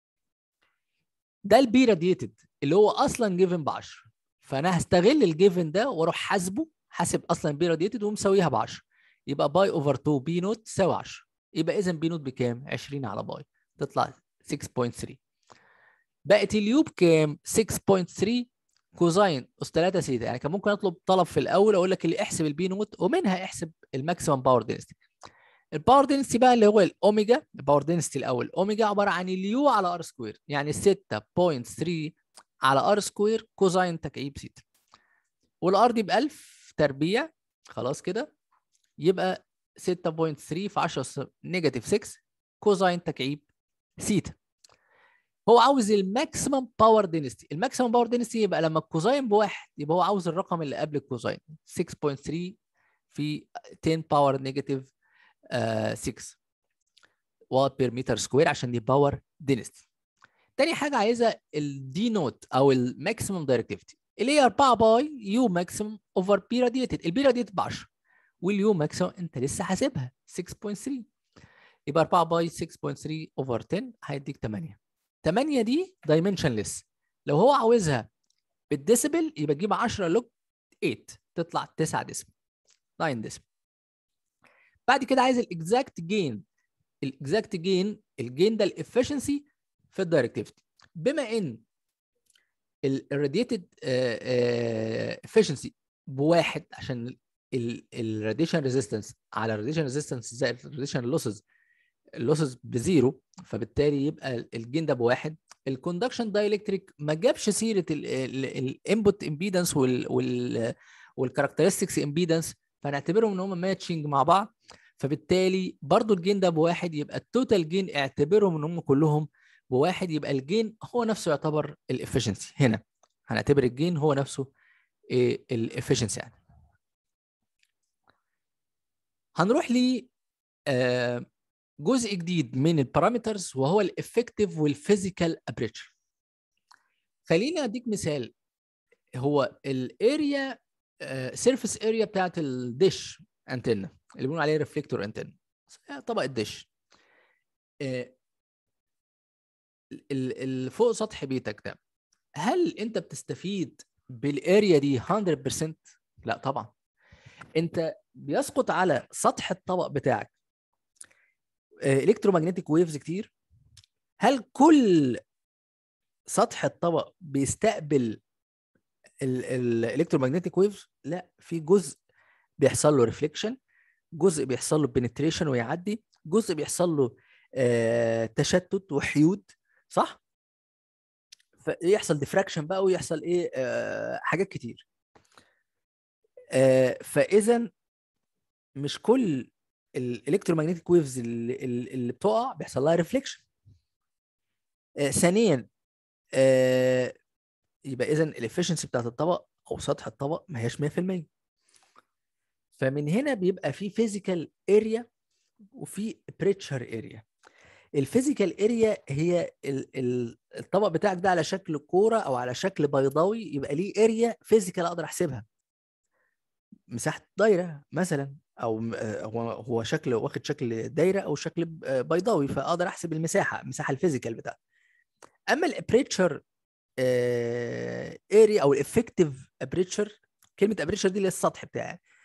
ده البي راديتد اللي هو اصلا جيفن ب 10 فانا هستغل الجيفن ده واروح حاسبه حاسب اصلا بي راديتد ومساويها ب 10 يبقى باي اوفر 2 بي نوت تساوي 10 يبقى اذا بي نوت بكام 20 على باي تطلع 6.3 بقت اليو بكام 6.3 كوزاين اس 3 سيتا يعني كان ممكن اطلب طلب في الاول اقول لك اللي احسب البي نوت ومنها احسب الماكسيمم باور دينستي الباور دينستي بقى اللي هو الاوميجا الباور دينستي الاول اوميجا عباره عن اليو على ار سكوير يعني 6.3 على ار سكوير كوزاين تكعيب سيتا والار دي ب 1000 تربيع خلاص كده يبقى 6.3 في 10 نيجاتيف 6 كوزاين تكعيب سيتا هو عاوز الماكسيمم باور دينستي الماكسيمم باور دينستي يبقى لما الكوزاين بواحد يبقى هو عاوز الرقم اللي قبل الكوزاين 6.3 في 10 باور نيجاتيف 6 وات بير متر سكوير عشان دي باور دينستي تاني حاجه عايزها الدي نوت او الماكسيمم دايركتيفيتي اللي هي 4 باي يو ماكسيمم اوفر بي راديتد البي راديتد ب 10 واليو ماكسيمم انت لسه حاسبها 6.3 يبقى 4 باي 6.3 اوفر 10 هيديك 8 8 دي دايمنشنلس لو هو عاوزها بالديسيبل يبقى تجيب 10 لوج 8 تطلع 9 ديسيبل 9 ديسيبل بعد كده عايز الاكزاكت جين الاكزاكت جين الجين ده الافشنسي في الدايركتيفيتي بما ان الراديتد افشنسي بواحد عشان الراديشن ريزيستنس على الراديشن ريزيستنس زائد الراديشن لوسز اللوسز بزيرو فبالتالي يبقى الجين ده بواحد الكوندكشن دايلكتريك ما جابش سيره الانبوت امبيدنس وال والكاركترستكس امبيدنس فنعتبرهم ان هم ماتشنج مع بعض فبالتالي برضو الجين ده بواحد يبقى التوتال جين اعتبرهم ان هم كلهم بواحد يبقى الجين هو نفسه يعتبر الافشنسي هنا هنعتبر الجين هو نفسه الافشنسي يعني هنروح ل جزء جديد من البارامترز وهو الافكتيف والفيزيكال ابريتشر خليني اديك مثال هو الاريا سيرفيس اريا بتاعت الديش انتنا اللي بنقول عليه ريفليكتور انتنا طبق الدش اللي فوق سطح بيتك ده هل انت بتستفيد بالاريا دي 100% لا طبعا انت بيسقط على سطح الطبق بتاعك الكترومagnetic ويفز كتير هل كل سطح الطبق بيستقبل الالكترومagnetic ويفز لا في جزء بيحصل له ريفليكشن جزء بيحصل له بنتريشن ويعدي جزء بيحصل له آه تشتت وحيود صح فيحصل ديفراكشن بقى ويحصل ايه آه حاجات كتير آه فاذا مش كل الالكترومagnetic ويفز اللي, اللي بتقع بيحصل لها ريفليكشن آه ثانيا آه يبقى اذا الافشنسي بتاعت الطبق او سطح الطبق ما هياش 100% فمن هنا بيبقى في فيزيكال اريا وفي بريتشر اريا الفيزيكال اريا هي الطبق بتاعك ده على شكل كوره او على شكل بيضاوي يبقى ليه اريا فيزيكال اقدر احسبها مساحه دايره مثلا او هو هو شكل واخد شكل دايره او شكل بيضاوي فاقدر احسب المساحه المساحه الفيزيكال بتاعته اما الابريتشر اريا او الافكتيف ابريتشر كلمه ابريتشر دي اللي السطح بتاعي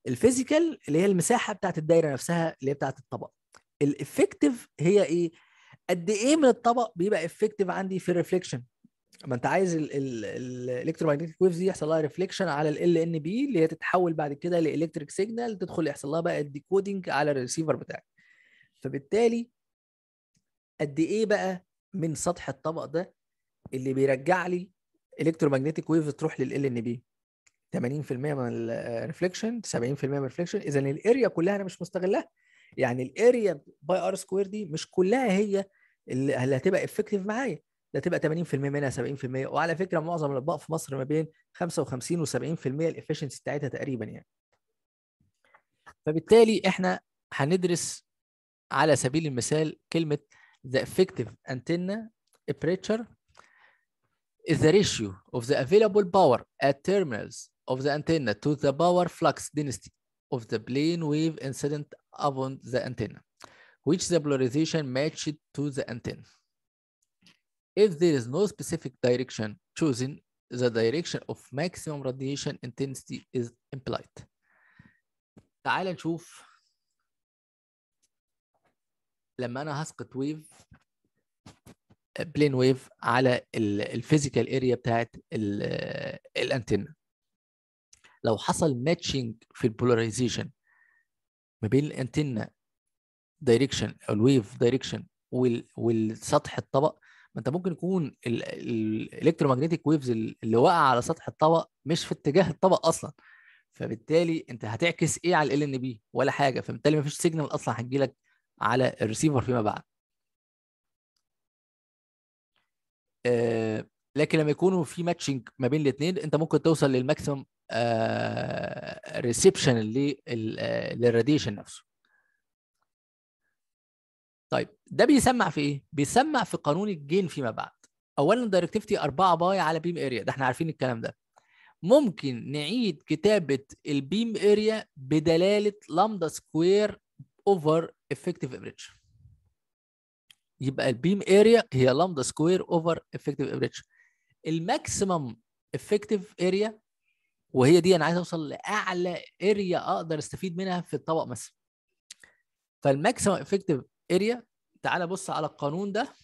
الفيزيكال اللي هي المساحه بتاعت الدايره نفسها اللي هي بتاعت الطبق الافكتيف هي ايه قد ايه من الطبق بيبقى افكتيف عندي في الريفليكشن ما انت عايز الالكترومagnetic ويفز دي يحصل لها ريفليكشن على ال ان بي اللي هي تتحول بعد كده لالكتريك سيجنال تدخل يحصل لها بقى الديكودنج على الريسيفر بتاعك فبالتالي قد ايه بقى من سطح الطبق ده اللي بيرجع لي الكترومagnetic ويف تروح لل ان بي 80% من الريفليكشن 70% من الريفليكشن اذا الاريا كلها انا مش مستغلها يعني الاريا باي ار سكوير دي مش كلها هي اللي هتبقى افكتيف معايا ده تبقى 80% منها 70% وعلى فكره معظم الاطباق في مصر ما بين 55 و70% الافشنسي بتاعتها تقريبا يعني فبالتالي احنا هندرس على سبيل المثال كلمه the effective antenna aperture is the ratio of the available power at terminals of the antenna to the power flux density of the plane wave incident upon the antenna, which the polarization matched to the antenna. If there is no specific direction chosen, the direction of maximum radiation intensity is implied. تعال نشوف لما انا هسقط ويف بلين ويف على الفيزيكال اريا بتاعت الانتنه لو حصل ماتشنج في البولاريزيشن ما بين الانتنه دايركشن او الويف دايركشن والسطح الطبق ما انت ممكن يكون الالكترومagnetic ويفز اللي واقع على سطح الطبق مش في اتجاه الطبق اصلا فبالتالي انت هتعكس ايه على ال ان بي ولا حاجه فبالتالي ما فيش سيجنال اصلا هتجي لك على الريسيفر فيما بعد آه لكن لما يكونوا في ماتشنج ما بين الاثنين انت ممكن توصل للماكسيمم ريسبشن للراديشن نفسه طيب ده بيسمع في ايه بيسمع في قانون الجين فيما بعد اولا دايركتيفيتي 4 باي على بيم اريا ده احنا عارفين الكلام ده ممكن نعيد كتابه البيم اريا بدلاله لامدا سكوير اوفر افكتيف افريج يبقى البيم اريا هي لامدا سكوير اوفر افكتيف افريج الماكسيمم افكتيف اريا وهي دي انا عايز اوصل لاعلى اريا اقدر استفيد منها في الطبق مثلا فالماكسيمم افكتيف اريا تعال بص على القانون ده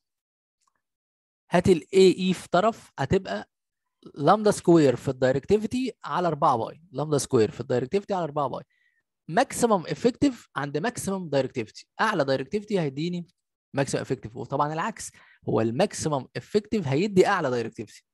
هات الاي اي في طرف هتبقى لامدا سكوير في الدايركتيفيتي على 4 باي لامدا سكوير في الدايركتيفيتي على 4 باي ماكسيمم افكتيف عند ماكسيمم دايركتيفيتي اعلى دايركتيفيتي هيديني ماكسيمم افكتيف وطبعا العكس هو الماكسيمم افكتيف هيدي اعلى دايركتيفيتي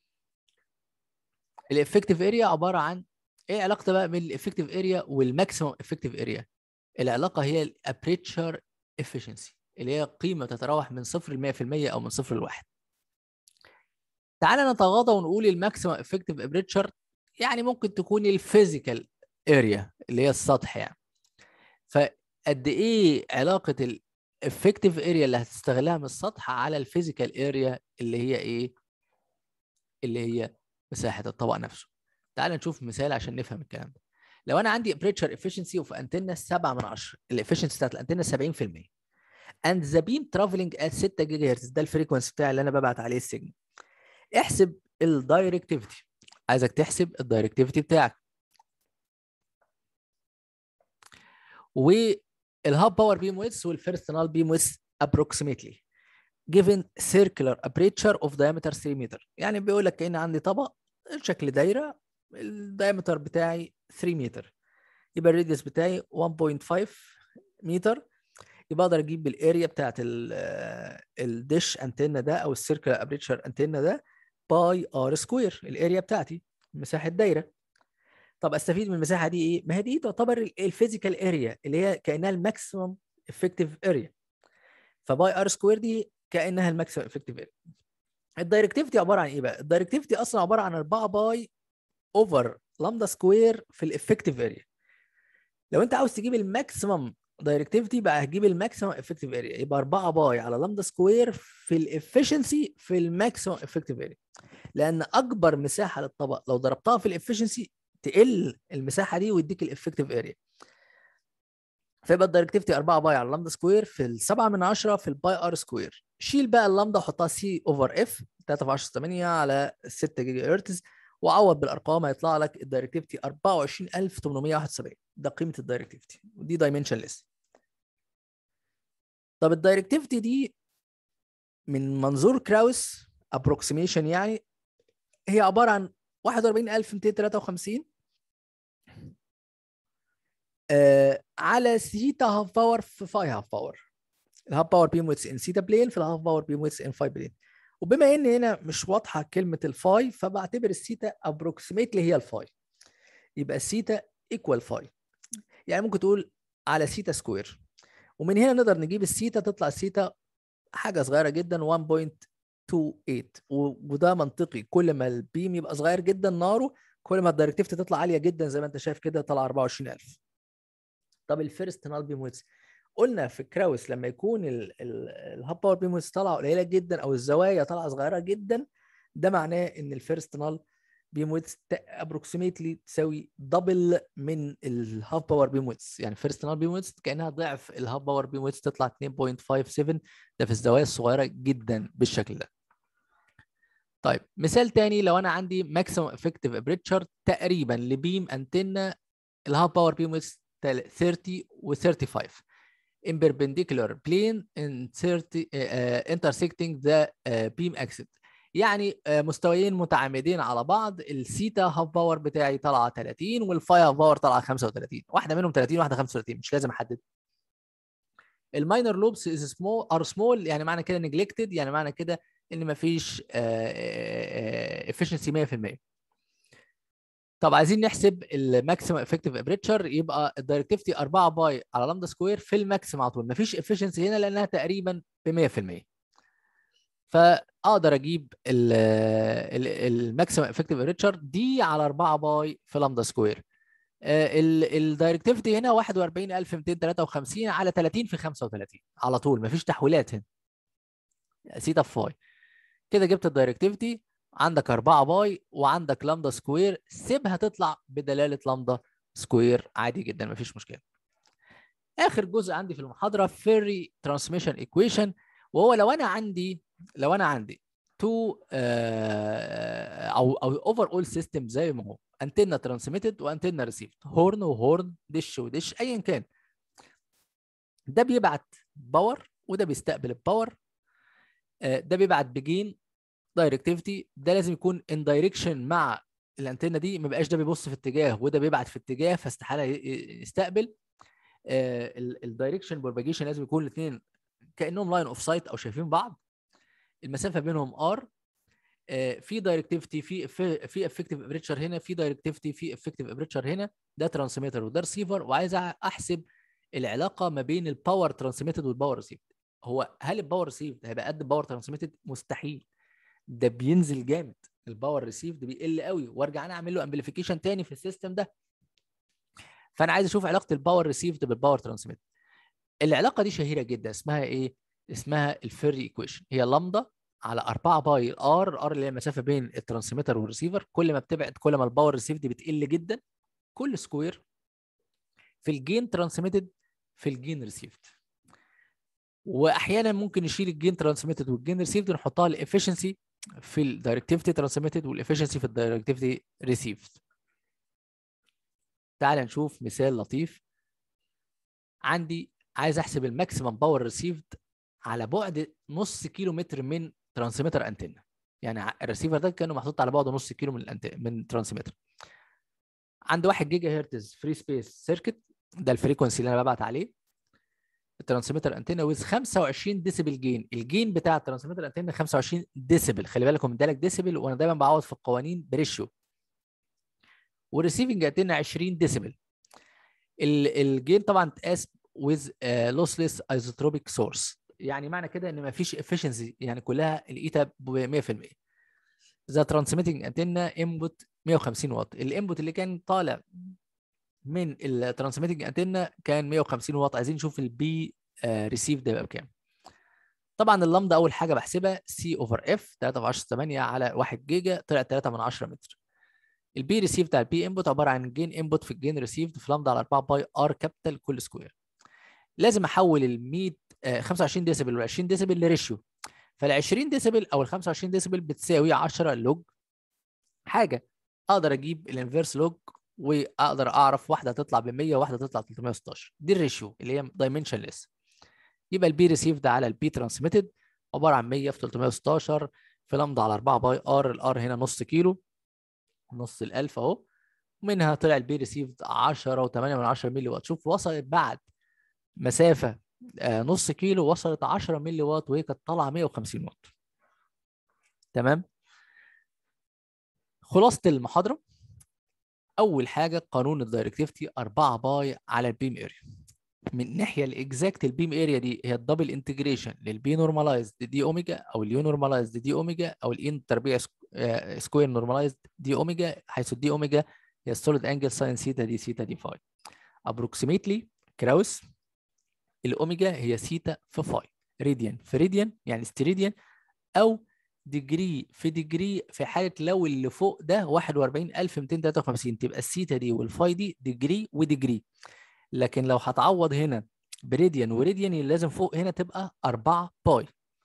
الافكتيف اريا عباره عن ايه علاقته بقى بين الافكتيف اريا والماكسيمم افكتيف اريا العلاقه هي الابريتشر افشنسي اللي هي قيمه تتراوح من 0 ل 100% او من 0 ل 1 تعالى نتغاضى ونقول الماكسيمم افكتيف ابريتشر يعني ممكن تكون الفيزيكال اريا اللي هي السطح يعني فقد ايه علاقه الافكتيف اريا اللي هتستغلها من السطح على الفيزيكال اريا اللي هي ايه اللي هي مساحه الطبق نفسه تعال نشوف مثال عشان نفهم الكلام ده لو انا عندي ابريتشر افشنسي اوف انتنا 7 من 10 الافشنسي بتاعت الانتنا 70% and the beam traveling at 6 جيجا هرتز ده الفريكونسي بتاعي اللي انا ببعت عليه السيجنال احسب الدايركتيفيتي عايزك تحسب الدايركتيفيتي بتاعك والهاب باور بيم ويدث والفيرست نال بيم ويدث approximately given circular aperture of diameter 3 متر يعني بيقول لك كأن عندي طبق شكل دايره الدايمتر بتاعي 3 متر يبقى الراديوس بتاعي 1.5 متر يبقى اقدر اجيب الاريا بتاعت الديش انتنا ده او السيركل ابريتشر انتنا ده باي ار سكوير الاريا بتاعتي مساحه دايره طب استفيد من المساحه دي ايه؟ ما هي دي تعتبر الفيزيكال اريا اللي هي كانها الماكسيمم افكتيف اريا فباي ار سكوير دي كانها الماكسيمم افكتيف اريا الدايركتيفيتي عباره عن ايه بقى؟ الدايركتيفيتي اصلا عباره عن 4 باي اوفر لامدا سكوير في الافكتيف اريا لو انت عاوز تجيب الماكسيمم دايركتيفيتي بقى هتجيب الماكسيمم افكتيف اريا يبقى 4 باي على لامدا سكوير في الافشنسي في الماكسيمم افكتيف اريا لان اكبر مساحه للطبق لو ضربتها في الافشنسي تقل المساحه دي ويديك الافكتيف اريا فيبقى الدايركتيفيتي 4 باي على لامدا سكوير في ال 7 من 10 في الباي ار سكوير شيل بقى اللامدا وحطها سي اوفر اف 3 في 10 8 على 6 جيجا هرتز وعوض بالارقام هيطلع لك الدايركتيفيتي 24871 ده قيمه الدايركتيفيتي ودي دايمنشن ليس طب الدايركتيفيتي دي من منظور كراوس ابروكسيميشن يعني هي عباره عن 41253 آه على سيتا هاف باور في فاي هاف باور الهاف باور بيم ويتس ان سيتا بلين في الهاف باور بيم ويتس ان فاي بلين وبما ان هنا مش واضحه كلمه الفاي فبعتبر السيتا ابروكسيميتلي هي الفاي يبقى السيتا ايكوال فاي يعني ممكن تقول على سيتا سكوير ومن هنا نقدر نجيب السيتا تطلع السيتا حاجه صغيره جدا 1.28 وده منطقي كل ما البيم يبقى صغير جدا ناره كل ما الدايركتيفيتي تطلع عاليه جدا زي ما انت شايف كده طلع 24000 طب الفيرست نال بيم ويتس قلنا في كراوس لما يكون الهاب باور بيم ويتس طالعه قليله جدا او الزوايا طالعه صغيره جدا ده معناه ان الفيرست نال بيم ويتس ابروكسيميتلي تساوي دبل من الهاف باور بيم ويتس يعني فيرست نال بيم ويتس كانها ضعف الهاف باور بيم ويتس تطلع 2.57 ده في الزوايا الصغيره جدا بالشكل ده طيب مثال تاني لو انا عندي ماكسيمم افكتيف ابريتشر تقريبا لبيم انتنا الهاف باور بيم ويتس 30 و 35 in perpendicular plane in 30 uh, intersecting the uh, beam axis يعني مستويين متعامدين على بعض السيتا هاف باور بتاعي طالعه 30 والفاي هاف باور طالعه 35 واحده منهم 30 واحده 35 مش لازم احدد الماينر لوبس از سمول ار سمول يعني معنى كده نجلكتد يعني معنى كده ان مفيش افشنسي 100% طب عايزين نحسب الماكسيمم افكتيف ابريتشر يبقى الدايركتيفيتي 4 باي على لامدا سكوير في الماكسيمم على طول مفيش افشنسي هنا لانها تقريبا ب 100% فاقدر اجيب الماكسيمم افكتيف ابريتشر دي على 4 باي في لامدا سكوير الدايركتيفيتي هنا 41253 على 30 في 35 على طول مفيش تحويلات هنا سيتا فاي كده جبت الدايركتيفيتي عندك 4 باي وعندك لامدا سكوير سيبها تطلع بدلاله لامدا سكوير عادي جدا مفيش مشكله اخر جزء عندي في المحاضره فيري ترانسميشن ايكويشن وهو لو انا عندي لو انا عندي تو او او اوفر اول سيستم زي ما هو انتنا ترانسميتد وانتنا ريسيفد هورن وهورن دش ودش ايا كان ده بيبعت باور وده بيستقبل الباور ده بيبعت بجين دايركتيفيتي ده لازم يكون ان دايركشن مع الانتنه دي ما بقاش ده بيبص في اتجاه وده بيبعت في اتجاه فاستحاله يستقبل الدايركشن بروباجيشن لازم يكون الاثنين كانهم لاين اوف سايت او شايفين بعض المسافه بينهم ار في دايركتيفيتي في في افكتيف ابريتشر هنا في دايركتيفيتي في افكتيف ابريتشر هنا ده ترانسميتر وده ريسيفر وعايز احسب العلاقه ما بين الباور ترانسميتد والباور ريسيفد هو هل الباور ريسيفد هيبقى قد الباور ترانسميتد مستحيل ده بينزل جامد الباور ريسيفد بيقل قوي وارجع انا اعمل له امبليفيكيشن تاني في السيستم ده فانا عايز اشوف علاقه الباور ريسيفد بالباور ترانسميتد العلاقه دي شهيره جدا اسمها ايه اسمها الفيري ايكويشن هي لامدا على 4 باي ار الار اللي هي المسافه بين الترانسميتر والريسيفر كل ما بتبعد كل ما الباور ريسيفد بتقل جدا كل سكوير في الجين ترانسميتد في الجين ريسيفد واحيانا ممكن نشيل الجين ترانسميتد والجين ريسيفد ونحطها الافشنسي في الدايركتيفيتي ترانسميتد والافشنسي في الدايركتيفيتي ريسيفد تعال نشوف مثال لطيف عندي عايز احسب الماكسيمم باور ريسيفد على بعد نص كيلو متر من ترانسميتر انتنا يعني الريسيفر ده كانه محطوط على بعد نص كيلو من الانتنا من ترانسميتر عند 1 جيجا هرتز فري سبيس سيركت ده الفريكونسي اللي انا ببعت عليه الترانسميتر انتنا ويز 25 ديسيبل جين الجين بتاع الترانسميتر انتنا 25 ديسيبل خلي بالك هو مدالك ديسيبل وانا دايما بعوض في القوانين بريشيو والريسيفنج انتنا 20 ديسيبل الجين طبعا اتقاس ويز لوسلس ايزوتروبيك سورس يعني معنى كده ان ما فيش افشنسي يعني كلها الايتا ب 100% ذا ترانسميتنج انتنا انبوت 150 واط الانبوت اللي كان طالع من الترانسميتنج انتنا كان 150 واط عايزين نشوف البي ريسيف ده يبقى بكام طبعا اللامدا اول حاجه بحسبها سي اوفر اف 3 في 10 8 على 1 جيجا طلعت 3 من 10 متر البي ريسيف بتاع البي انبوت عباره عن جين انبوت في الجين ريسيفد في لامدا على 4 باي ار كابيتال كل سكوير لازم احول ال 100 25 ديسيبل وال 20 ديسيبل لريشيو فال 20 ديسيبل او ال 25 ديسيبل بتساوي 10 لوج حاجه اقدر اجيب الانفيرس لوج واقدر اعرف واحده هتطلع ب 100 وواحده هتطلع 316 دي الريشيو اللي هي دايمنشن ليس يبقى البي ريسيفد على البي ترانسميتد عباره عن 100 في 316 في لمدا على 4 باي ار الار هنا نص كيلو نص ال1000 اهو ومنها طلع البي ريسيفد 10 و8 من 10 مللي وات شوف وصلت بعد مسافه آه نص كيلو وصلت 10 مللي وات وهي كانت طالعه 150 وات تمام خلاصه المحاضره اول حاجه قانون الدايركتيفيتي 4 باي على البيم اريا من الناحيه الاكزاكت البيم اريا دي هي الدبل انتجريشن للبي نورماليزد دي اوميجا او اليو نورماليزد دي اوميجا او الان تربيع سكوير نورماليزد دي اوميجا حيث الدي اوميجا هي السوليد انجل ساين سيتا دي سيتا دي فاي ابروكسيميتلي كراوس الاوميجا هي سيتا في فاي راديان في راديان يعني ستريديان او ديجري في ديجري في حاله لو اللي فوق ده 41253 تبقى السيتا دي والفاي دي ديجري وديجري لكن لو هتعوض هنا بريديان وريديان لازم فوق هنا تبقى 4 باي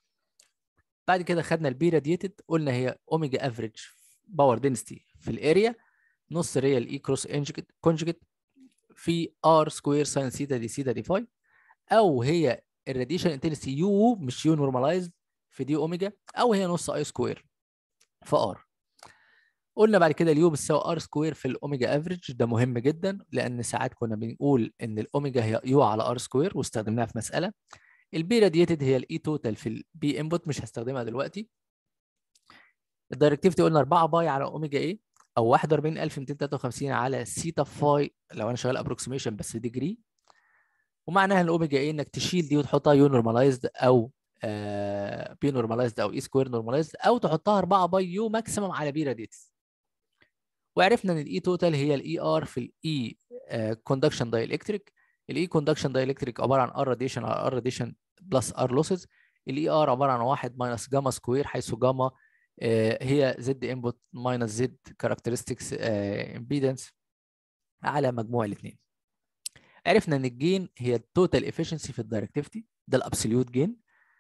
بعد كده خدنا البي راديتد قلنا هي اوميجا افريج باور دنسيتي في الاريا نص ريال اي كروس كونجكت في ار سكوير ساين سيتا دي سيتا دي فاي او هي الراديشن انتنسيتي يو مش يو نورماليزد في دي اوميجا او هي نص اي سكوير في ار قلنا بعد كده اليو بتساوي ار سكوير في الاوميجا افريج ده مهم جدا لان ساعات كنا بنقول ان الاوميجا هي يو على ار سكوير واستخدمناها في مساله البي راديتد هي الاي توتال في البي انبوت مش هستخدمها دلوقتي الدايركتيفيتي قلنا 4 باي على اوميجا ايه او 41253 على سيتا فاي لو انا شغال ابروكسيميشن بس ديجري ومعناها الاوميجا ايه انك تشيل دي وتحطها يو نورماليزد او آه بي نورماليزد او اي سكوير نورماليزد او تحطها 4 باي يو ماكسيمم على بي راديتس وعرفنا ان الاي توتال هي الاي ار في الاي كوندكشن دايلكتريك الاي كوندكشن دايلكتريك عباره عن ار راديشن على ار راديشن بلس ار لوسز الاي ار عباره عن 1 ماينس جاما سكوير حيث جاما هي زد انبوت ماينس زد كاركترستكس امبيدنس على مجموع الاثنين عرفنا ان الجين هي التوتال افشنسي في الدايركتيفيتي ده الابسوليوت جين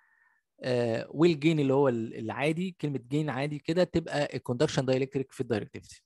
آه والجين اللي هو العادي كلمه جين عادي كده تبقى الكوندكشن دايلكتريك في الدايركتيفيتي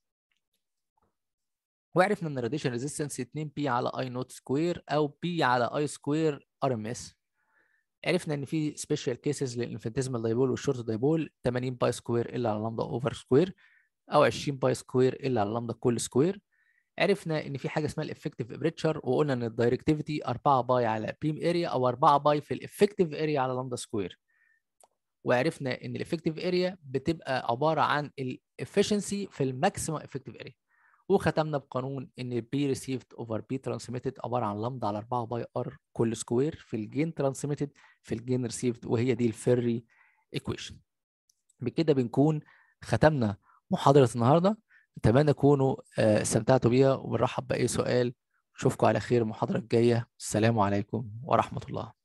وعرفنا ان الراديشن ريزيستنس 2 بي على اي نوت سكوير او بي على اي سكوير ار ام اس عرفنا ان في سبيشال كيسز للانفنتيزمال دايبول والشورت دايبول 80 باي سكوير الا على لامدا اوفر سكوير او 20 باي سكوير الا على لامدا كل سكوير عرفنا ان في حاجه اسمها الافكتيف ابريتشر وقلنا ان الدايركتيفيتي 4 باي على بيم اريا او 4 باي في الافكتيف اريا على لامدا سكوير وعرفنا ان الافكتيف اريا بتبقى عباره عن الافشنسي في الماكسيمم افكتيف اريا وختمنا بقانون ان بي ريسيفد اوفر بي ترانسميتد عباره عن لامدا على 4 باي ار كل سكوير في الجين ترانسميتد في الجين ريسيفد وهي دي الفيري ايكويشن بكده بنكون ختمنا محاضره النهارده اتمنى تكونوا استمتعتوا بيها وبنرحب باي سؤال اشوفكم على خير المحاضره الجايه السلام عليكم ورحمه الله